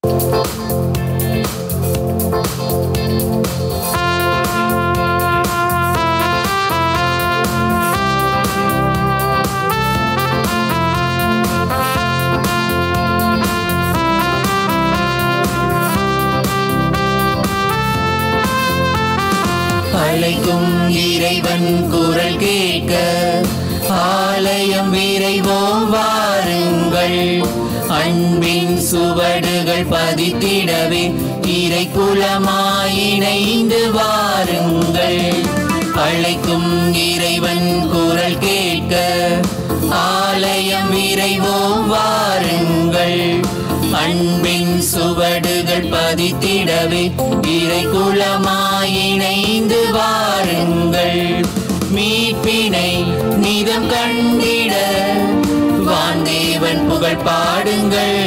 அழைக்கும் இறைவன் குரல் கேட்க ஆலயம் விரைவோம் வாருங்கள் அன்பின் சுவடுகள் பதித்திடவே இறை குலமாயிணைந்து வாருங்கள் அழைக்கும் இறைவன் குரல் கேட்க ஆலயம் விரைவோம் வாருங்கள் அன்பின் சுவடுகள் பதித்திடவே இறை குலமாயிணைந்து வாருங்கள் மீட்பினை நிதம் கண்டிட வாந்தேவன் புகழ் பாடுங்கள்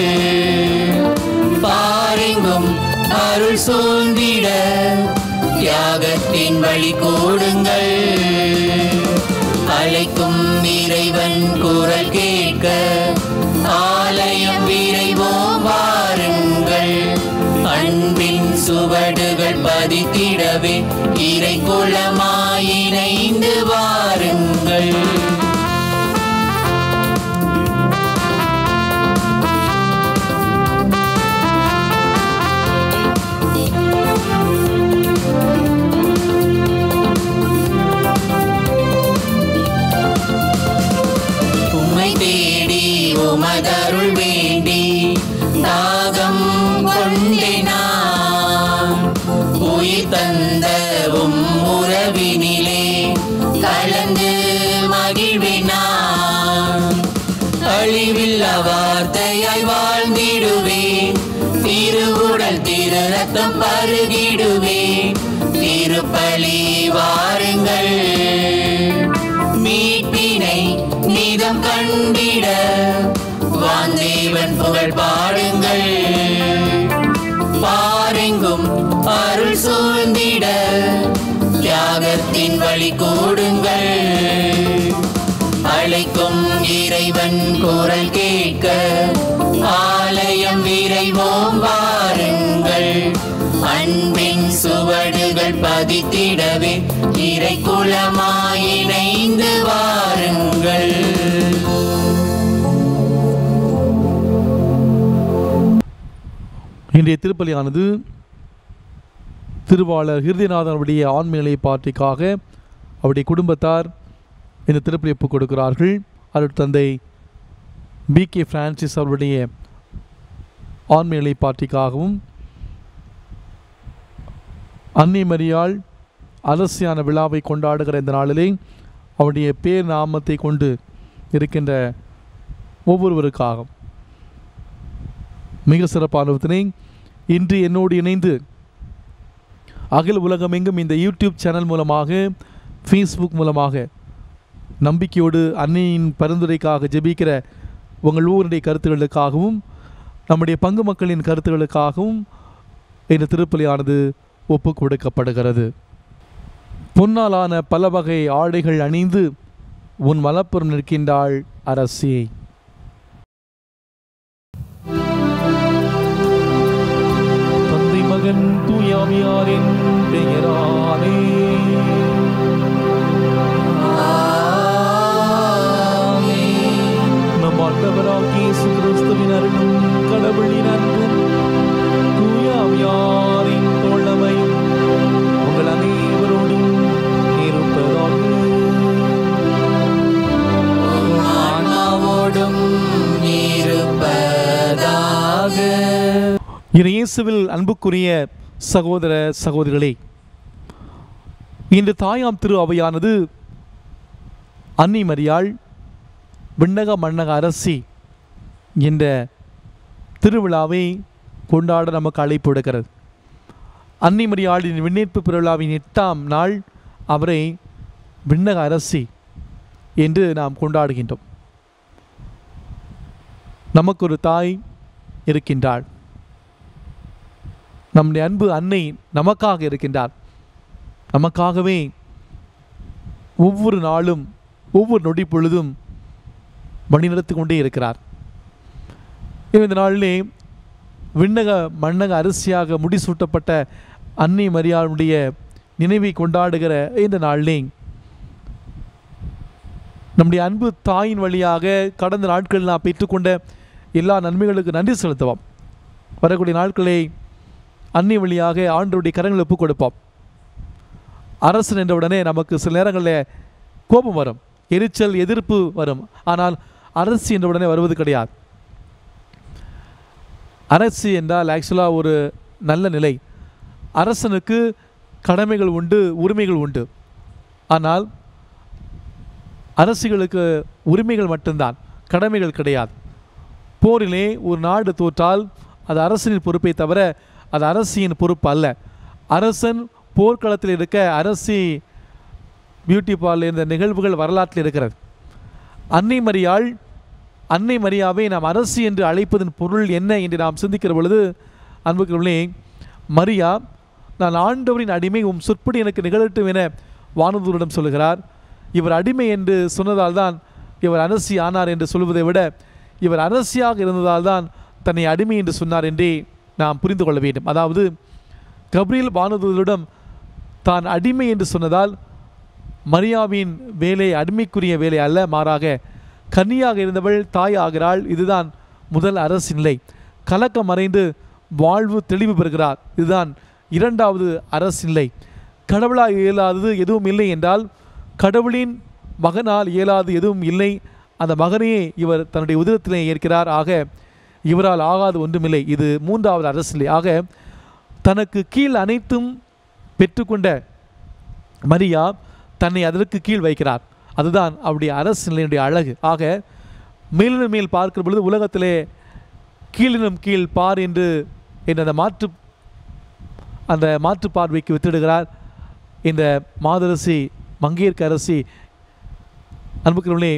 பாரெங்கும் அருள் சூழ்ந்திட தியாகத்தின் வழி கூடுங்கள் அழைக்கும் இறைவன் குரல் கேட்க ஆலயம் விரைவோம் வாருங்கள் அன்பின் சுவடுகள் பதித்திடவே இறை குலமாயிணைந்து வாருங்கள் உம்மை தேடி உமதருள் வேண்டி தாகம் கொண்டினான் உயிர் தந்த உம் உறவினிலே கலந்து மகிழ்வினான் அழிவில்ல வார்த்தையாய் வாழ்ந்திடுவேன் திருவுடல் திரு ரத்தம் பருகிடுவேன் திருப்பலி வாருங்கள் மீட்பினை நீதம் கண்டிட வாந்தேவன் புகழ் பாடுங்கள் பாரெங்கும் அருள் சூழ்ந்திட தியாகத்தின் வழி கூடுங்கள் அழைக்கும் இறைவன் குரல் கேட்க ஆலயம் விரைவோம் வாருங்கள் அன்பின் சுவடுகள் பதித்திடவே இறை குலமாயிணைந்து வாருங்கள் இன்றைய திருப்பலியானது திருவாளர் ஹிருதிநாதனுடைய ஆண்மையிலை பாட்டிக்காக அவருடைய குடும்பத்தார் இந்த திருப்பலி ஒப்புக் கொடுக்கிறார்கள் அருட் தந்தை பி கே பிரான்சிஸ் அவருடைய ஆண்மையிலை பாட்டிக்காகவும் அன்னை மரியாள் அரசியான விழாவை கொண்டாடுகிற இந்த நாளிலே அவருடைய பேர் நாமத்தை கொண்டு இருக்கின்ற ஒவ்வொருவருக்காகவும் மிக சிறப்பானவத்தினை இன்று என்னோடு இணைந்து அகில உலகமெங்கும் இந்த யூடியூப் சேனல் மூலமாக ஃபேஸ்புக் மூலமாக நம்பிக்கையோடு அன்னையின் பரிந்துரைக்காக ஜெபிக்கிற உங்கள் ஊருடைய கருத்துக்களுக்காகவும் நம்முடைய பங்கு மக்களின் கருத்துக்களுக்காகவும் இந்த திருப்பலியானது ஒப்பு கொடுக்கப்படுகிறது பொன்னாலான பல வகை ஆடைகள் அணிந்து உன் வலப்புறம் நிற்கின்றாள் அரசி தந்தை மகன் தூயாவியாரின் பெயரானே நம் ஆண்டவராகிய இயேசு கிறிஸ்துவின் அருளும் கடவுளின் அன்பும் தூயாவியாரின் தோழமையும் உங்கள் அனைவரோடும் இருப்பதாக ஆன்மாவோடும் இருப்பதாக இரு இயேசுவில் அன்புக்குரிய சகோதர சகோதரிகளே இன்று தாயாம் திரு அவையானது அன்னி மரியாள் விண்ணக மன்னக அரசி என்ற திருவிழாவை கொண்டாட நமக்கு அழைப்பு விடுக்கிறது அன்னி மரியாளின் விண்ணேற்பு பெருவிழாவின் எட்டாம் நாள் அவரை விண்ணக அரசி என்று நாம் கொண்டாடுகின்றோம் நமக்கு ஒரு தாய் இருக்கின்றாள் நம்முடைய அன்பு அன்னை நமக்காக இருக்கின்றார் நமக்காகவே ஒவ்வொரு நாளும் ஒவ்வொரு நொடி பொழுதும் வழிநடத்தி கொண்டே இருக்கிறார் இந்த நாளிலே விண்ணக மண்ணக அரிசியாக முடிசூட்டப்பட்ட அன்னை மரியாளுடைய நினைவை கொண்டாடுகிற இந்த நாளிலே நம்முடைய அன்பு தாயின் வழியாக கடந்த நாட்களில் நாம் பெற்றுக்கொண்ட எல்லா நன்மைகளுக்கு நன்றி செலுத்துவோம் வரக்கூடிய நாட்களை அன்னை வழியாக ஆண்டவருடைய கரங்களை ஒப்புக் கொடுப்போம் அரசன் என்ற உடனே நமக்கு சில நேரங்களில் கோபம் வரும் எரிச்சல் எதிர்ப்பு வரும் ஆனால் அரசு என்ற உடனே வருவது கிடையாது அரசு என்றால் ஆக்சுவலாக ஒரு நல்ல நிலை அரசனுக்கு கடமைகள் உண்டு உரிமைகள் உண்டு ஆனால் அரசுகளுக்கு உரிமைகள் மட்டும்தான் கடமைகள் கிடையாது போரிலே ஒரு நாடு தோற்றால் அது அரசனின் பொறுப்பை தவிர அது அரசியின் பொறுப்பு அல்ல அரசன் போர்க்களத்தில் இருக்க அரசி பியூட்டி பார்லர் இந்த நிகழ்வுகள் வரலாற்றில் இருக்கிறது அன்னை மரியாள் அன்னை மரியாவை நாம் அரசி என்று அழைப்பதன் பொருள் என்ன என்று நாம் சிந்திக்கிற பொழுது அன்புக்குள்ளே மரியா நான் ஆண்டவரின் அடிமை உம் சொற்படி எனக்கு நிகழட்டும் என வானதூரிடம் சொல்லுகிறார் இவர் அடிமை என்று சொன்னதால் தான் இவர் அரசி ஆனார் என்று சொல்வதை விட இவர் அரசியாக இருந்ததால் தான் தன்னை அடிமை என்று சொன்னார் என்றே நாம் புரிந்து கொள்ள வேண்டும் அதாவது கப்ரியல் வானதூதரிடம் தான் அடிமை என்று சொன்னதால் மரியாவின் வேலை அடிமைக்குரிய வேலை அல்ல மாறாக கன்னியாக இருந்தவள் தாய் ஆகிறாள் இதுதான் முதல் அரசு நிலை கலக்கம் மறைந்து வாழ்வு தெளிவு பெறுகிறார் இதுதான் இரண்டாவது அரசு நிலை கடவுளால் இயலாதது எதுவும் இல்லை என்றால் கடவுளின் மகனால் இயலாது எதுவும் இல்லை அந்த மகனையே இவர் தன்னுடைய உதிரத்திலே ஏற்கிறார் ஆக இவரால் ஆகாது ஒன்றுமில்லை இது மூன்றாவது அரசு நிலை ஆக தனக்கு கீழ் அனைத்தும் பெற்றுக்கொண்ட மரியா தன்னை அதற்கு கீழ் வைக்கிறார் அதுதான் அவருடைய அரசு நிலையினுடைய அழகு ஆக மேலினும் மேல் பார்க்கிற பொழுது உலகத்திலே கீழினும் கீழ் பார் என்று என்ற அந்த மாற்று அந்த மாற்று பார்வைக்கு வித்திடுகிறார் இந்த மாதரசி மங்கையர்க்கு அரசி அன்புக்கிறவர்களே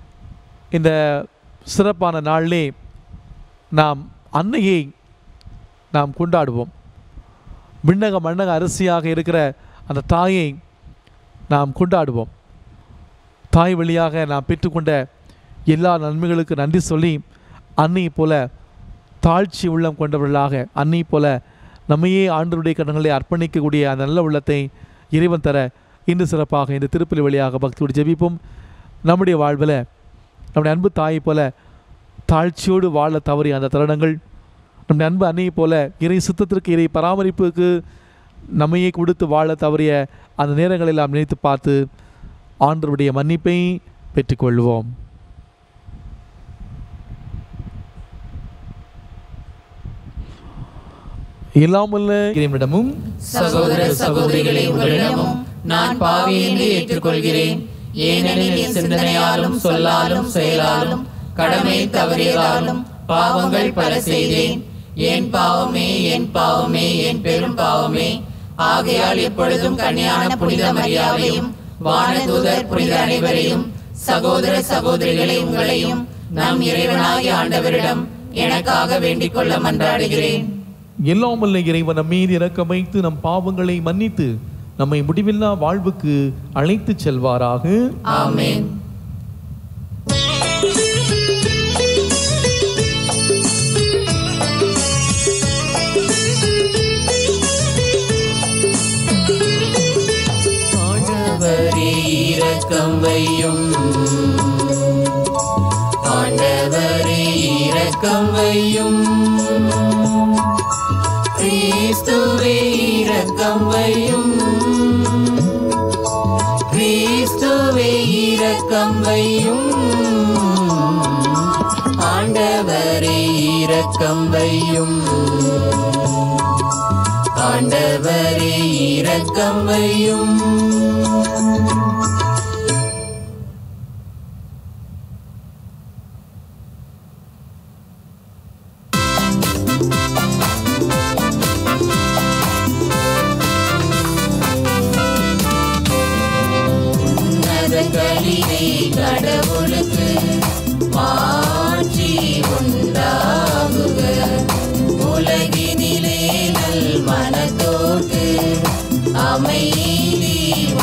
இந்த சிறப்பான நாளிலே நாம் அன்னையை நாம் கொண்டாடுவோம் விண்ணக மண்ணக அரசியாக இருக்கிற அந்த தாயை நாம் கொண்டாடுவோம் தாய் வழியாக நாம் பெற்றுக்கொண்ட எல்லா நன்மைகளுக்கு நன்றி சொல்லி அன்னை போல தாழ்ச்சி உள்ளம் கொண்டவர்களாக அன்னை போல நம்மையே ஆண்டருடைய கடன்களை அர்ப்பணிக்கக்கூடிய அந்த நல்ல உள்ளத்தை இறைவன் தர இன்று சிறப்பாக இந்த திருப்பலி வழியாக பக்தியோடு ஜெபிப்போம் நம்முடைய வாழ்வில் நம்முடைய அன்பு தாயை போல தாழ்ச்சியோடு வாழ தவறிய அந்த தருணங்கள் நம்முடைய அன்பு அன்னையை போல இறை சுத்தத்திற்கு இறை பராமரிப்புக்கு நம்மையே கொடுத்து வாழ தவறிய அந்த நேரங்களில் நாம் நினைத்து பார்த்து ஆண்டவருடைய மன்னிப்பை பெற்றுக்கொள்வோம் இல்லாமல்ல இறைவனிடமும் சகோதர சகோதரிகளே உங்களிடமும் நான் பாவி என்று ஏற்றுக்கொள்கிறேன் ஏனெனில் என் சிந்தனையாலும் சொல்லாலும் செயலாலும் கடமை தவறியதாலும் பாவங்கள் பல செய்தேன் என் பாவமே என் பாவமே என் பெரும் பாவமே ஆகையால் எப்பொழுதும் கன்னியான புனித மரியாதையும் வானதூதர் புனித அனைவரையும் சகோதர சகோதரிகளே உங்களையும் நம் இறைவனாகிய ஆண்டவரிடம் எனக்காக வேண்டிக் கொள்ள மன்றாடுகிறேன் எல்லாமல்ல இறைவன் நம் மீது இறக்கம் வைத்து நம் பாவங்களை மன்னித்து நம்மை முடிவில்லா வாழ்வுக்கு அழைத்துச் செல்வாராக ஆமென் ஆண்டவரே இரக்கம் வையும் ஆண்டவரே இரக்கம் வையும் கிறிஸ்துவே இரக்கம் வையும் கிறிஸ்துவே இரக்கம் வையும் ஆண்டவரே இரக்கம் வையும் ஆண்டவரே இரக்கம் வையும் உன்னதங்களிலே கடவுளுக்கு மாட்சி உண்டாகுக உலகினிலே நல் மனத்தோர்க்கு அமைதி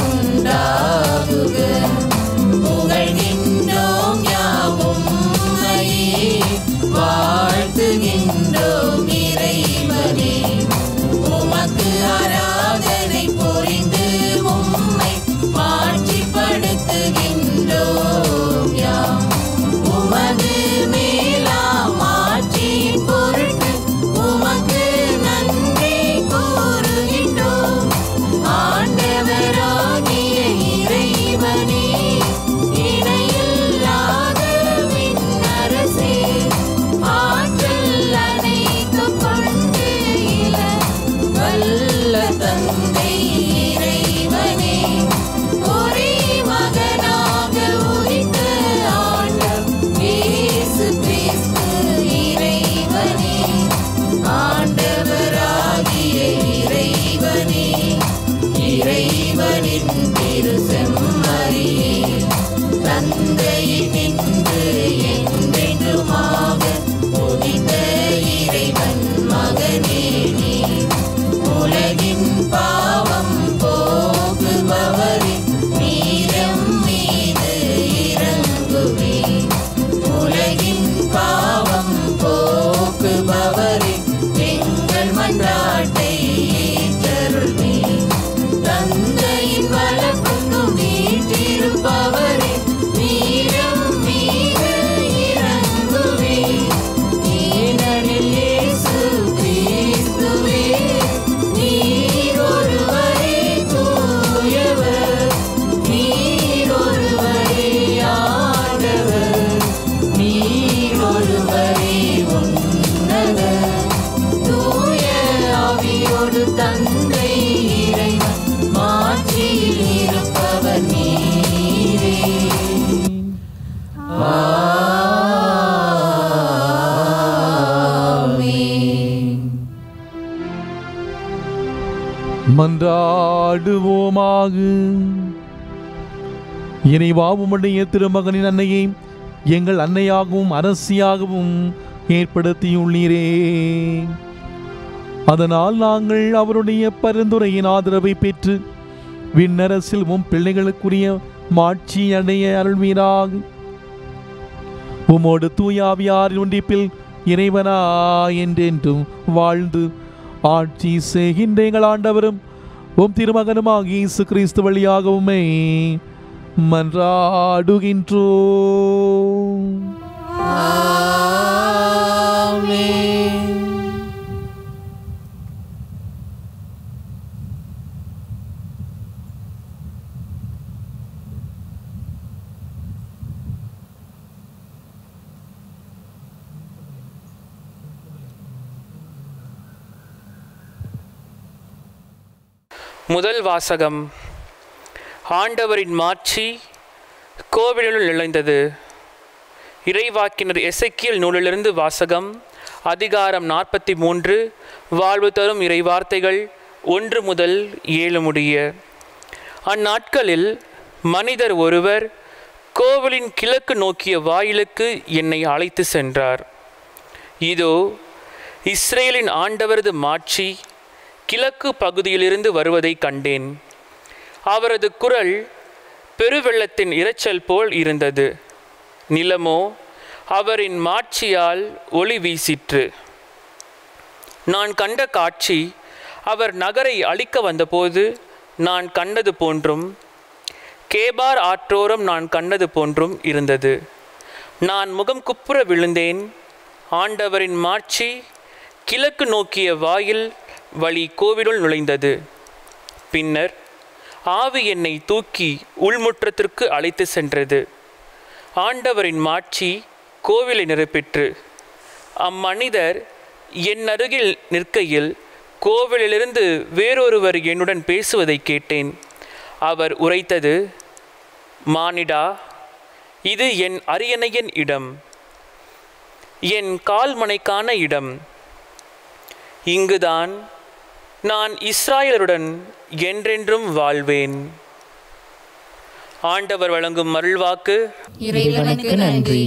தந்தையினின்று என்றென்றுமாக உதித்த இறைவன் மகனே நீ உலகின் பாவம் போக்குபவரே நீரம் மீது இறங்குவே உலகின் பாவம் போக்குபவரே எங்கள் மன்றாட்டை ஏற்றருள்வே தந்தையின் வழக்கொங்கும் வீற்றிருப்பவரே நீரம் மீது இறங்குவே ஏனெனில் இயேசு கிறிஸ்துவே நீர் ஒருவரே தூயவர் நீர் ஒருவரே ஆண்டவர் நீர் ஒருவரே உன்னதர் தூய ஆவியோடு தந்தை இறைவன் மாட்சியில் இருப்பவர் நீரே ஆமென். மன்றாடுவோமாக இறைவா உம்முடைய திருமகனின் அன்னையை எங்கள் அன்னையாகவும் அரசியாகவும் ஏற்படுத்தியுள்ளீரே அதனால் நாங்கள் அவருடைய பரிந்துரையின் ஆதரவை பெற்று விண்ணரசில் உம் பிள்ளைகளுக்குரிய மாட்சி அடைய அருள்வீராக உமோடு தூயாவியாரின் ஒன்றிப்பில் இறைவனா என்றென்றும் வாழ்ந்து ஆட்சி செய்கின்ற எங்கள் ஆண்டவரும் உம் திருமகனுமாக இயேசு கிறிஸ்து வழியாகவுமே மன்றாடுகின்றோம் ஆமென். முதல் வாசகம் ஆண்டவரின் மாட்சி கோவிலுள் நுழைந்தது இறைவாக்கினர் எசைக்கியல் நூலிலிருந்து வாசகம் அதிகாரம் நாற்பத்தி மூன்று வாழ்வு தரும் இறைவார்த்தைகள் ஒன்று முதல் ஏழு முடிய அந்நாட்களில் மனிதர் ஒருவர் கோவிலின் கிழக்கு நோக்கிய வாயிலுக்கு என்னை அழைத்து சென்றார் இதோ இஸ்ரேலின் ஆண்டவரது மாட்சி கிழக்கு பகுதியிலிருந்து வருவதை கண்டேன் அவரது குரல் பெருவெள்ளத்தின் இரைச்சல் போல் இருந்தது நிலமோ அவரின் மாட்சியால் ஒளி வீசிற்று நான் கண்ட காட்சி அவர் நகரை அழிக்க வந்தபோது நான் கண்டது போன்றும் கேபார் ஆற்றோரம் நான் கண்டது போன்றும் இருந்தது நான் முகம் குப்புற விழுந்தேன் ஆண்டவரின் மாட்சி கிழக்கு நோக்கிய வாயில் வழி கோவிலுள் நுழைந்தது பின்னர் ஆவி என்னை தூக்கி உள்முற்றத்திற்கு அழைத்து சென்றது ஆண்டவரின் மாட்சி கோவிலை நிரப்பிற்று அம்மனிதர் என் அருகில் நிற்கையில் கோவிலிலிருந்து வேறொருவர் என்னுடன் பேசுவதை கேட்டேன் அவர் உரைத்தது மானிடா இது என் அரியணையின் இடம் என் கால்மனைக்கான இடம் இங்குதான் நான் இஸ்ராயலருடன் என்றென்றும் வாழ்வேன் ஆண்டவர் வழங்கும் அருள்வாக்கு இறைவனுக்கு நன்றி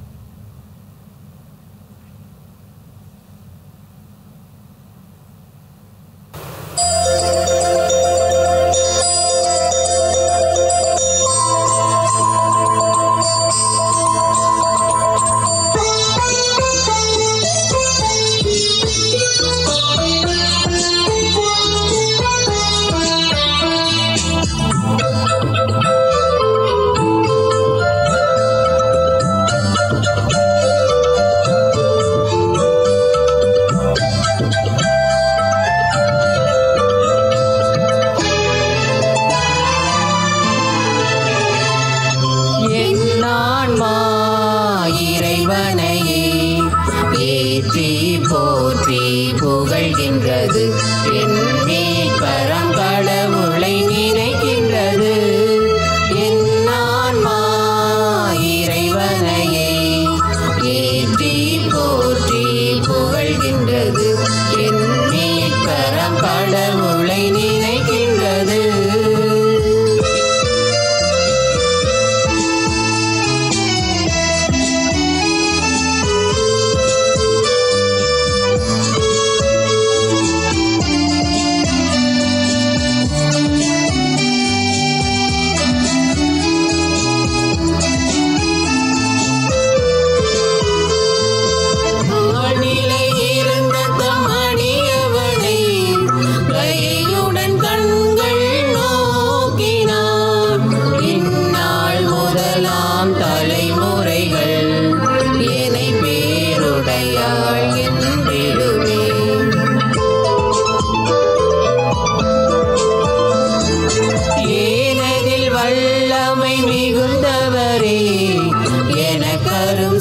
என் ஆன்மா இறைவனையே ஏற்றி போற்றி புகழ்கின்றது என் மீட்பரம் கடவுளை நினைக்கின்றது என் ஆன்மா இறைவனையே ஏற்றி போற்றி புகழ்கின்றது என் மீட்பரம் கடவுளை நினைக்கின்றது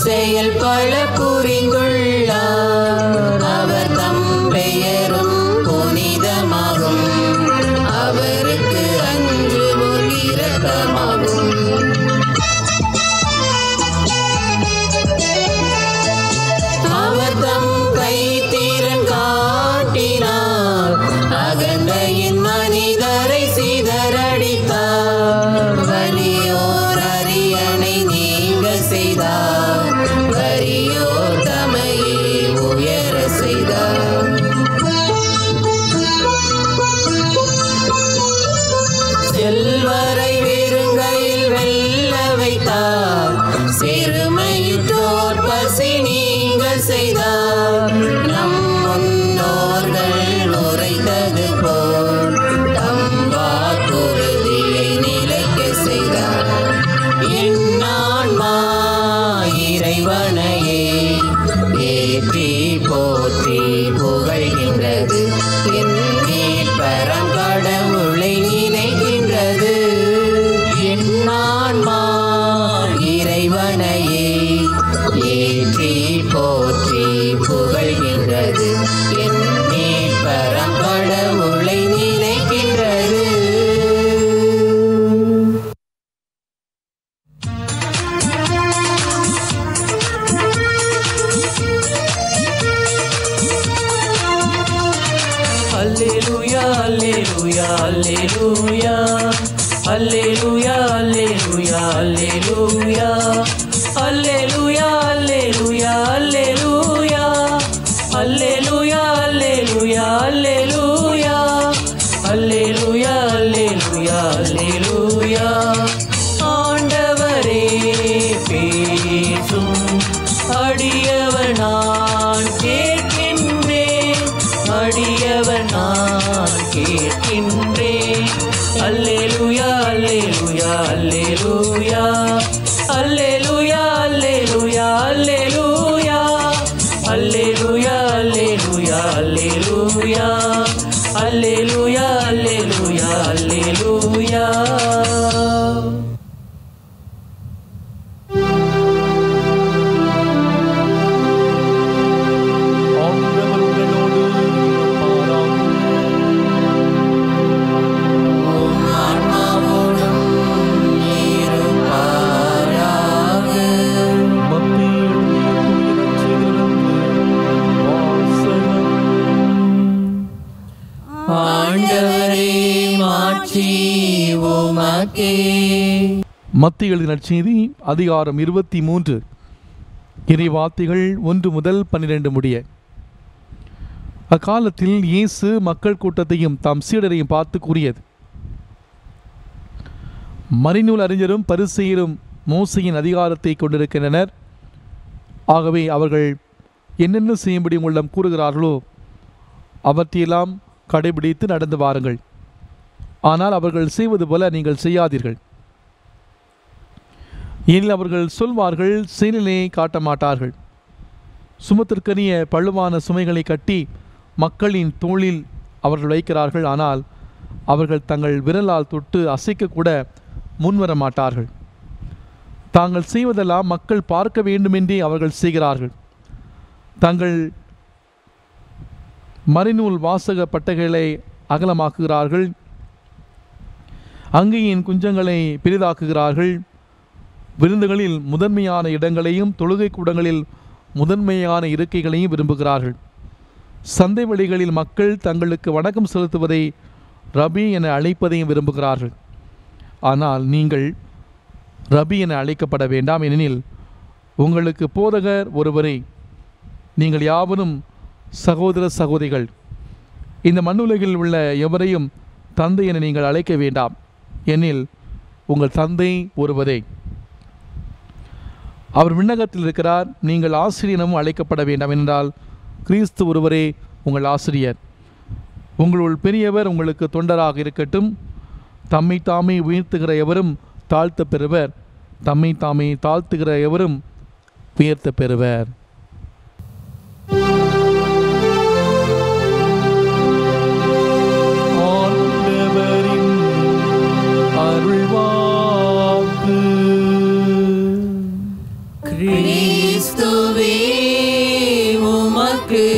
செயல் பல புரிந்துள்ளார் அவர் தம் பெயரும் புனிதமாகும் அவருக்கு அன்று இரக்கமாகும் அவர் தம் கைத்திறன் காட்டினார் அகந்தையின் மனிதரை சிதறடித்தார் வலியோர் அரியணை நீங்க செய்தார் வறியோர் தமையே உயர செய்தார் செல்வரை வெறுங்கையில் வெல்ல வைத்தார் சிறுமையிட்டோர் பசி நீங்க செய்தார் நம் முன்னோர்கள் உரைத்தது போல் தம் வாக்குறுதியை நிலைக்க செய்தார் என்னான்மா இறைவனையே ஏற்றி போற்றி புகழ்கின்றது என் மீட்பரம் கடவுளை நினைக்கின்றது என்னான்மா இறைவனையே ஏற்றி போற்றி புகழ்கின்றது என் மீட்பரம் கடவுளை நினைக்கின்றது Alleluia, alleluia, alleluia. Alleluia, alleluia, alleluia. Alleluia, alleluia, alleluia. Alleluia, alleluia, alleluia. Alleluia, alleluia, alleluia. ஆண்டவரே பேசும் அடியவர் நான் கேட்கின்றேன் அடியவர் நான் கேட்கின்றேன் அல்லேலூயா அல்லேலூயா அல்லேலூயா அல்லேலூயா அல்லேலூயா அல்லேலூயா அல்லேலூயா அல்லேலூயா அல்லேலூயா அல்லேலூயா அல்லேலூயா அல்லேலூயா ஆண்டவர் உங்களோடு இருப்பாராக. ஆன்மாவோடும் இருப்பாராக மத்திய எழுதிய செய்திலிருந்து வாசகம். ஆண்டவரே மாட்சி உமக்கே மத்திய எழுதின நற்செய்தி அதிகாரம் இருபத்தி மூன்று இறைவார்த்தைகள் ஒன்று முதல் பன்னிரண்டு முடிய அக்காலத்தில் இயேசு மக்கள் கூட்டத்தையும் தாம் சீடரையும் பார்த்து கூறியது மறைநூல் அறிஞரும் பரிசெயரும் மோசையின் அதிகாரத்தை கொண்டிருக்கின்றனர் ஆகவே அவர்கள் என்னென்ன செய்யும்படி உள்ளம் கூறுகிறார்களோ அவற்றையெல்லாம் கடைபிடித்து நடந்து வாருங்கள் ஆனால் அவர்கள் செய்வது போல நீங்கள் செய்யாதீர்கள் ஏனில் அவர்கள் சொல்வார்கள் செயலிலே காட்ட மாட்டார்கள் சுமத்திற்கரிய பழுவான சுமைகளை கட்டி மக்களின் தோளில் அவர்கள் வைக்கிறார்கள் ஆனால் அவர்கள் தங்கள் விரலால் தொட்டு அசைக்கக்கூட முன்வர மாட்டார்கள் தாங்கள் செய்வதெல்லாம் மக்கள் பார்க்க வேண்டுமென்றே அவர்கள் செய்கிறார்கள் தங்கள் மறைநூல் வாசக பட்டைகளை அகலமாக்குகிறார்கள் அங்கியின் குஞ்சங்களை பெரிதாக்குகிறார்கள் விருந்துகளில் முதன்மையான இடங்களையும் தொழுகை கூடங்களில் முதன்மையான இருக்கைகளையும் விரும்புகிறார்கள் சந்தை வெளிகளில் மக்கள் தங்களுக்கு வணக்கம் செலுத்துவதை ரபி என அழைப்பதையும் விரும்புகிறார்கள் ஆனால் நீங்கள் ரபி என அழைக்கப்பட வேண்டாம் ஏனெனில் உங்களுக்கு போதகர் ஒருவரே நீங்கள் யாவரும் சகோதர சகோதரிகள் இந்த மண்ணுலகில் உள்ள எவரையும் தந்தை என நீங்கள் அழைக்க வேண்டாம் எனில் உங்கள் தந்தை ஒருவரே அவர் விண்ணகத்தில் இருக்கிறார் நீங்கள் ஆசிரியனும் அழைக்கப்பட வேண்டாம் என்றால் கிறிஸ்து ஒருவரே உங்கள் ஆசிரியர் உங்களுள் பெரியவர் உங்களுக்கு தொண்டராக இருக்கட்டும் தம்மை தாமே உயர்த்துகிற எவரும் தாழ்த்த பெறுவர் தம்மை தாமே தாழ்த்துகிற எவரும் உயர்த்த பெறுவர் ஆண்டவரின் அருள்வாக்கு கிறிஸ்துவே இயேசுவே உமக்கு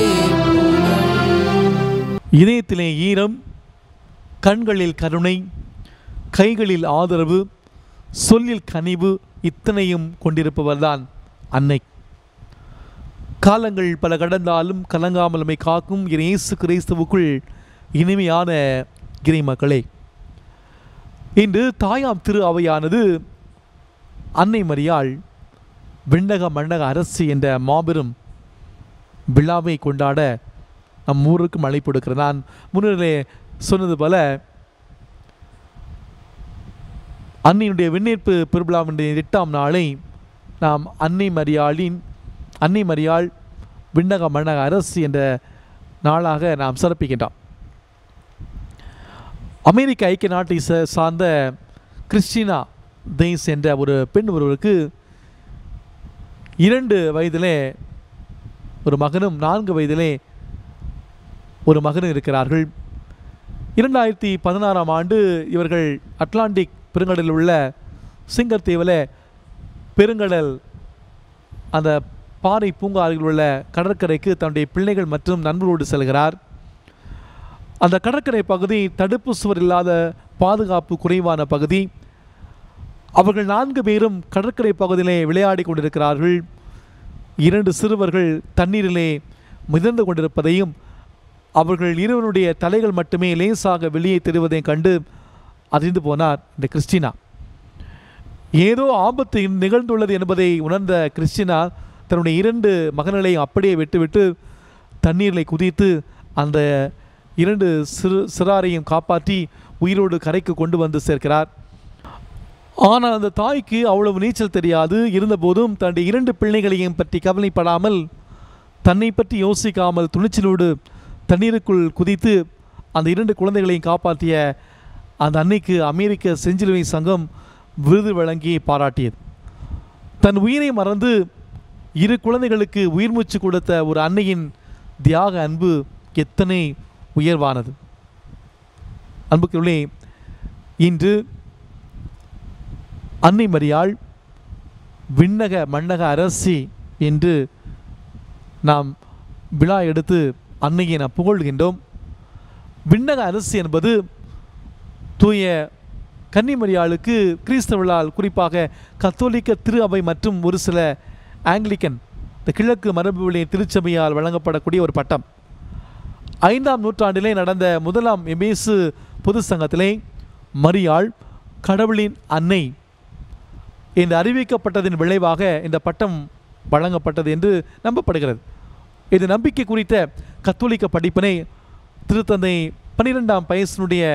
இதயத்திலே ஈரம் கண்களில் கருணை கைகளில் ஆதரவு சொல்லில் கனிவு இத்தனையும் கொண்டிருப்பவர்தான் அன்னை காலங்கள் பல கடந்தாலும் கலங்காமல் நம்மை காக்கும் இறை இயேசு கிறிஸ்துவுக்குள் இனிமையான இறை மக்களே இன்று தாயாம் திரு அவையானது அன்னை மரியாள் விண்ணக மண்ணக அரசு என்ற மாபெரும் விழாவை கொண்டாட நம் ஊருக்கும் அழைப்பு எடுக்கிறேன் நான் முன்னிலே சொன்னது போல அன்னையினுடைய விண்ணேற்பு பெருவிழாவினுடைய எட்டாம் நாளை நாம் அன்னை மரியாளின் அன்னை மரியாள் விண்ணக மன்னக அரசு என்ற நாளாக நாம் சிறப்பிக்கின்றோம் அமெரிக்க ஐக்கிய நாட்டை சா- சார்ந்த கிறிஸ்டினா தெய்ஸ் என்ற ஒரு பெண் ஒருவருக்கு இரண்டு வயதிலே ஒரு மகனும் நான்கு வயதிலே ஒரு மகனும் இருக்கிறார்கள் இரண்டாயிரத்தி பதினாறாம் ஆண்டு இவர்கள் அட்லாண்டிக் பெருங்கடலில் உள்ள சிங்கர்தீவில் பெருங்கடல் அந்த பாறை பூங்கா அருகில் உள்ள கடற்கரைக்கு தன்னுடைய பிள்ளைகள் மற்றும் நண்பர்களோடு செல்கிறார் அந்த கடற்கரை பகுதி தடுப்பு சுவர் இல்லாத பாதுகாப்பு குறைவான பகுதி அவர்கள் நான்கு பேரும் கடற்கரை பகுதியிலே விளையாடி கொண்டிருக்கிறார்கள் இரண்டு சிறுவர்கள் தண்ணீரிலே மிதந்து கொண்டிருப்பதையும் அவர்கள் இருவருடைய தலைகள் மட்டுமே லேசாக வெளியே தெரிவதையும் கண்டு அறிந்து போனார் இந்த கிறிஸ்டினா ஏதோ ஆபத்து நிகழ்ந்துள்ளது என்பதை உணர்ந்த கிறிஸ்டினா தன்னுடைய இரண்டு மகன்களையும் அப்படியே விட்டுவிட்டு தண்ணீரில் குதித்து அந்த இரண்டு சிறு சிறாரையும் காப்பாற்றி உயிரோடு கரைக்கு கொண்டு வந்து சேர்க்கிறார் ஆனால் அந்த தாய்க்கு அவ்வளவு நீச்சல் தெரியாது இருந்தபோதும் தன்னுடைய இரண்டு பிள்ளைகளையும் பற்றி கவலைப்படாமல் தன்னை பற்றி யோசிக்காமல் துணிச்சலோடு தண்ணீருக்குள் குதித்து அந்த இரண்டு குழந்தைகளையும் காப்பாற்றிய அந்த அன்னைக்கு அமெரிக்க செஞ்சிலுவை சங்கம் விருது வழங்கி பாராட்டியது தன் உயிரை மறந்து இரு குழந்தைகளுக்கு உயிர் மூச்சு கொடுத்த ஒரு அன்னையின் தியாக அன்பு எத்தனை உயர்வானது அன்புக்குள்ளே இன்று அன்னை மரியாள் விண்ணக மண்ணக அரசி என்று நாம் விழா எடுத்து அன்னையை நாம் புகழ்கின்றோம் விண்ணக அரசி என்பது தூய கன்னிமரியாளுக்கு கிறிஸ்தவர்களால் குறிப்பாக கத்தோலிக்க திரு அவை மற்றும் ஒரு சில ஆங்கிலிக்கன் இந்த கிழக்கு மரபுவழி திருச்சபையால் வழங்கப்படக்கூடிய ஒரு பட்டம் ஐந்தாம் நூற்றாண்டிலே நடந்த முதலாம் எமேசு பொது சங்கத்திலே மரியாள் கடவுளின் அன்னை என்று அறிவிக்கப்பட்டதின் விளைவாக இந்த பட்டம் வழங்கப்பட்டது என்று நம்பப்படுகிறது இது நம்பிக்கை குறித்த கத்தோலிக்க படிப்பினை திருத்தந்தை பன்னிரெண்டாம் பயசனுடைய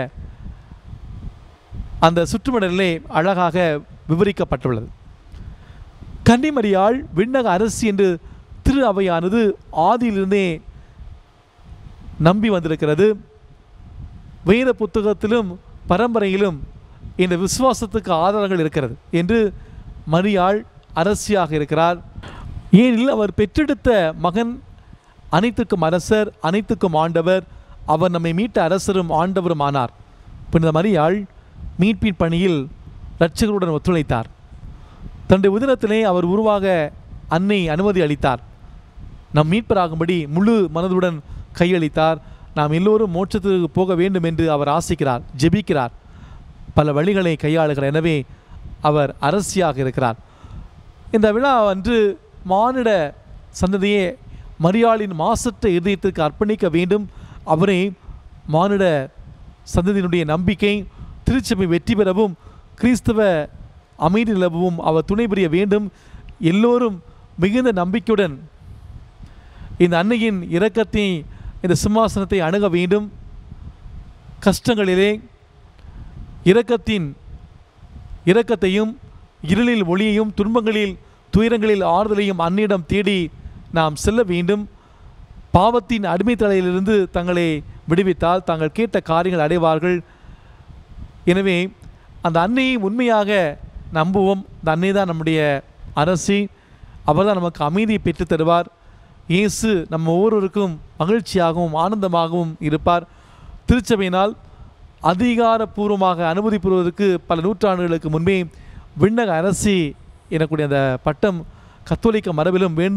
அந்த சுற்றுமடலிலே அழகாக விவரிக்கப்பட்டுள்ளது கன்னிமரியாள் விண்ணக அரசி என்று திரு அவையானது ஆதியிலிருந்தே நம்பி வந்திருக்கிறது வேத புத்தகத்திலும் பரம்பரையிலும் இந்த விசுவாசத்துக்கு ஆதாரங்கள் இருக்கிறது என்று மரியாள் அரசியாக இருக்கிறார் ஏனில் அவர் பெற்றெடுத்த மகன் அனைத்துக்கும் அரசர் அனைத்துக்கும் ஆண்டவர் அவர் நம்மை மீட்ட அரசரும் ஆண்டவரும் ஆனார் புனித மரியாள் மீட்பின் பணியில் இரட்சகருடன் ஒத்துழைத்தார் தன்னுடைய உதிரத்திலே அவர் உருவாக அன்னை அனுமதி அளித்தார் நம் மீட்பராகும்படி முழு மனதுடன் கையளித்தார் நாம் எல்லோரும் மோட்சத்திற்கு போக வேண்டும் என்று அவர் ஆசிக்கிறார் ஜெபிக்கிறார் பல வழிகளை கையாளுகிறார் எனவே அவர் அரசியாக இருக்கிறார் இந்த விழா அன்று மானிட சந்ததியே மரியாளின் மாசற்ற இதயத்திற்கு அர்ப்பணிக்க வேண்டும் அவரே மானிட சந்ததியினுடைய நம்பிக்கை திருச்சபை வெற்றி பெறவும் கிறிஸ்தவ அமைதி நிலவும் அவர் துணை புரிய வேண்டும் எல்லோரும் மிகுந்த நம்பிக்கையுடன் இந்த அன்னையின் இரக்கத்தை இந்த சிம்மாசனத்தை அணுக வேண்டும் கஷ்டங்களிலே இரக்கத்தின் இரக்கத்தையும் இருளில் ஒளியையும் துன்பங்களில் துயரங்களில் ஆறுதலையும் அன்னிடம் தேடி நாம் செல்ல வேண்டும் பாவத்தின் அடிமைத்தலையிலிருந்து தங்களை விடுவித்தால் தாங்கள் கேட்ட காரியங்கள் அடைவார்கள் எனவே அந்த அன்னையை உண்மையாக நம்புவோம் அந்த அன்னை தான் நம்முடைய அரசி அவர் தான் நமக்கு அமைதியை பெற்றுத் தருவார் இயேசு நம்ம ஒவ்வொருவருக்கும் மகிழ்ச்சியாகவும் ஆனந்தமாகவும் இருப்பார் திருச்சபையினால் அதிகாரப்பூர்வமாக அனுமதி பெறுவதற்கு பல நூற்றாண்டுகளுக்கு முன்பே விண்ணக அரசி எனக்கூடிய அந்த பட்டம் கத்தோலிக்க மரபிலும் வேண்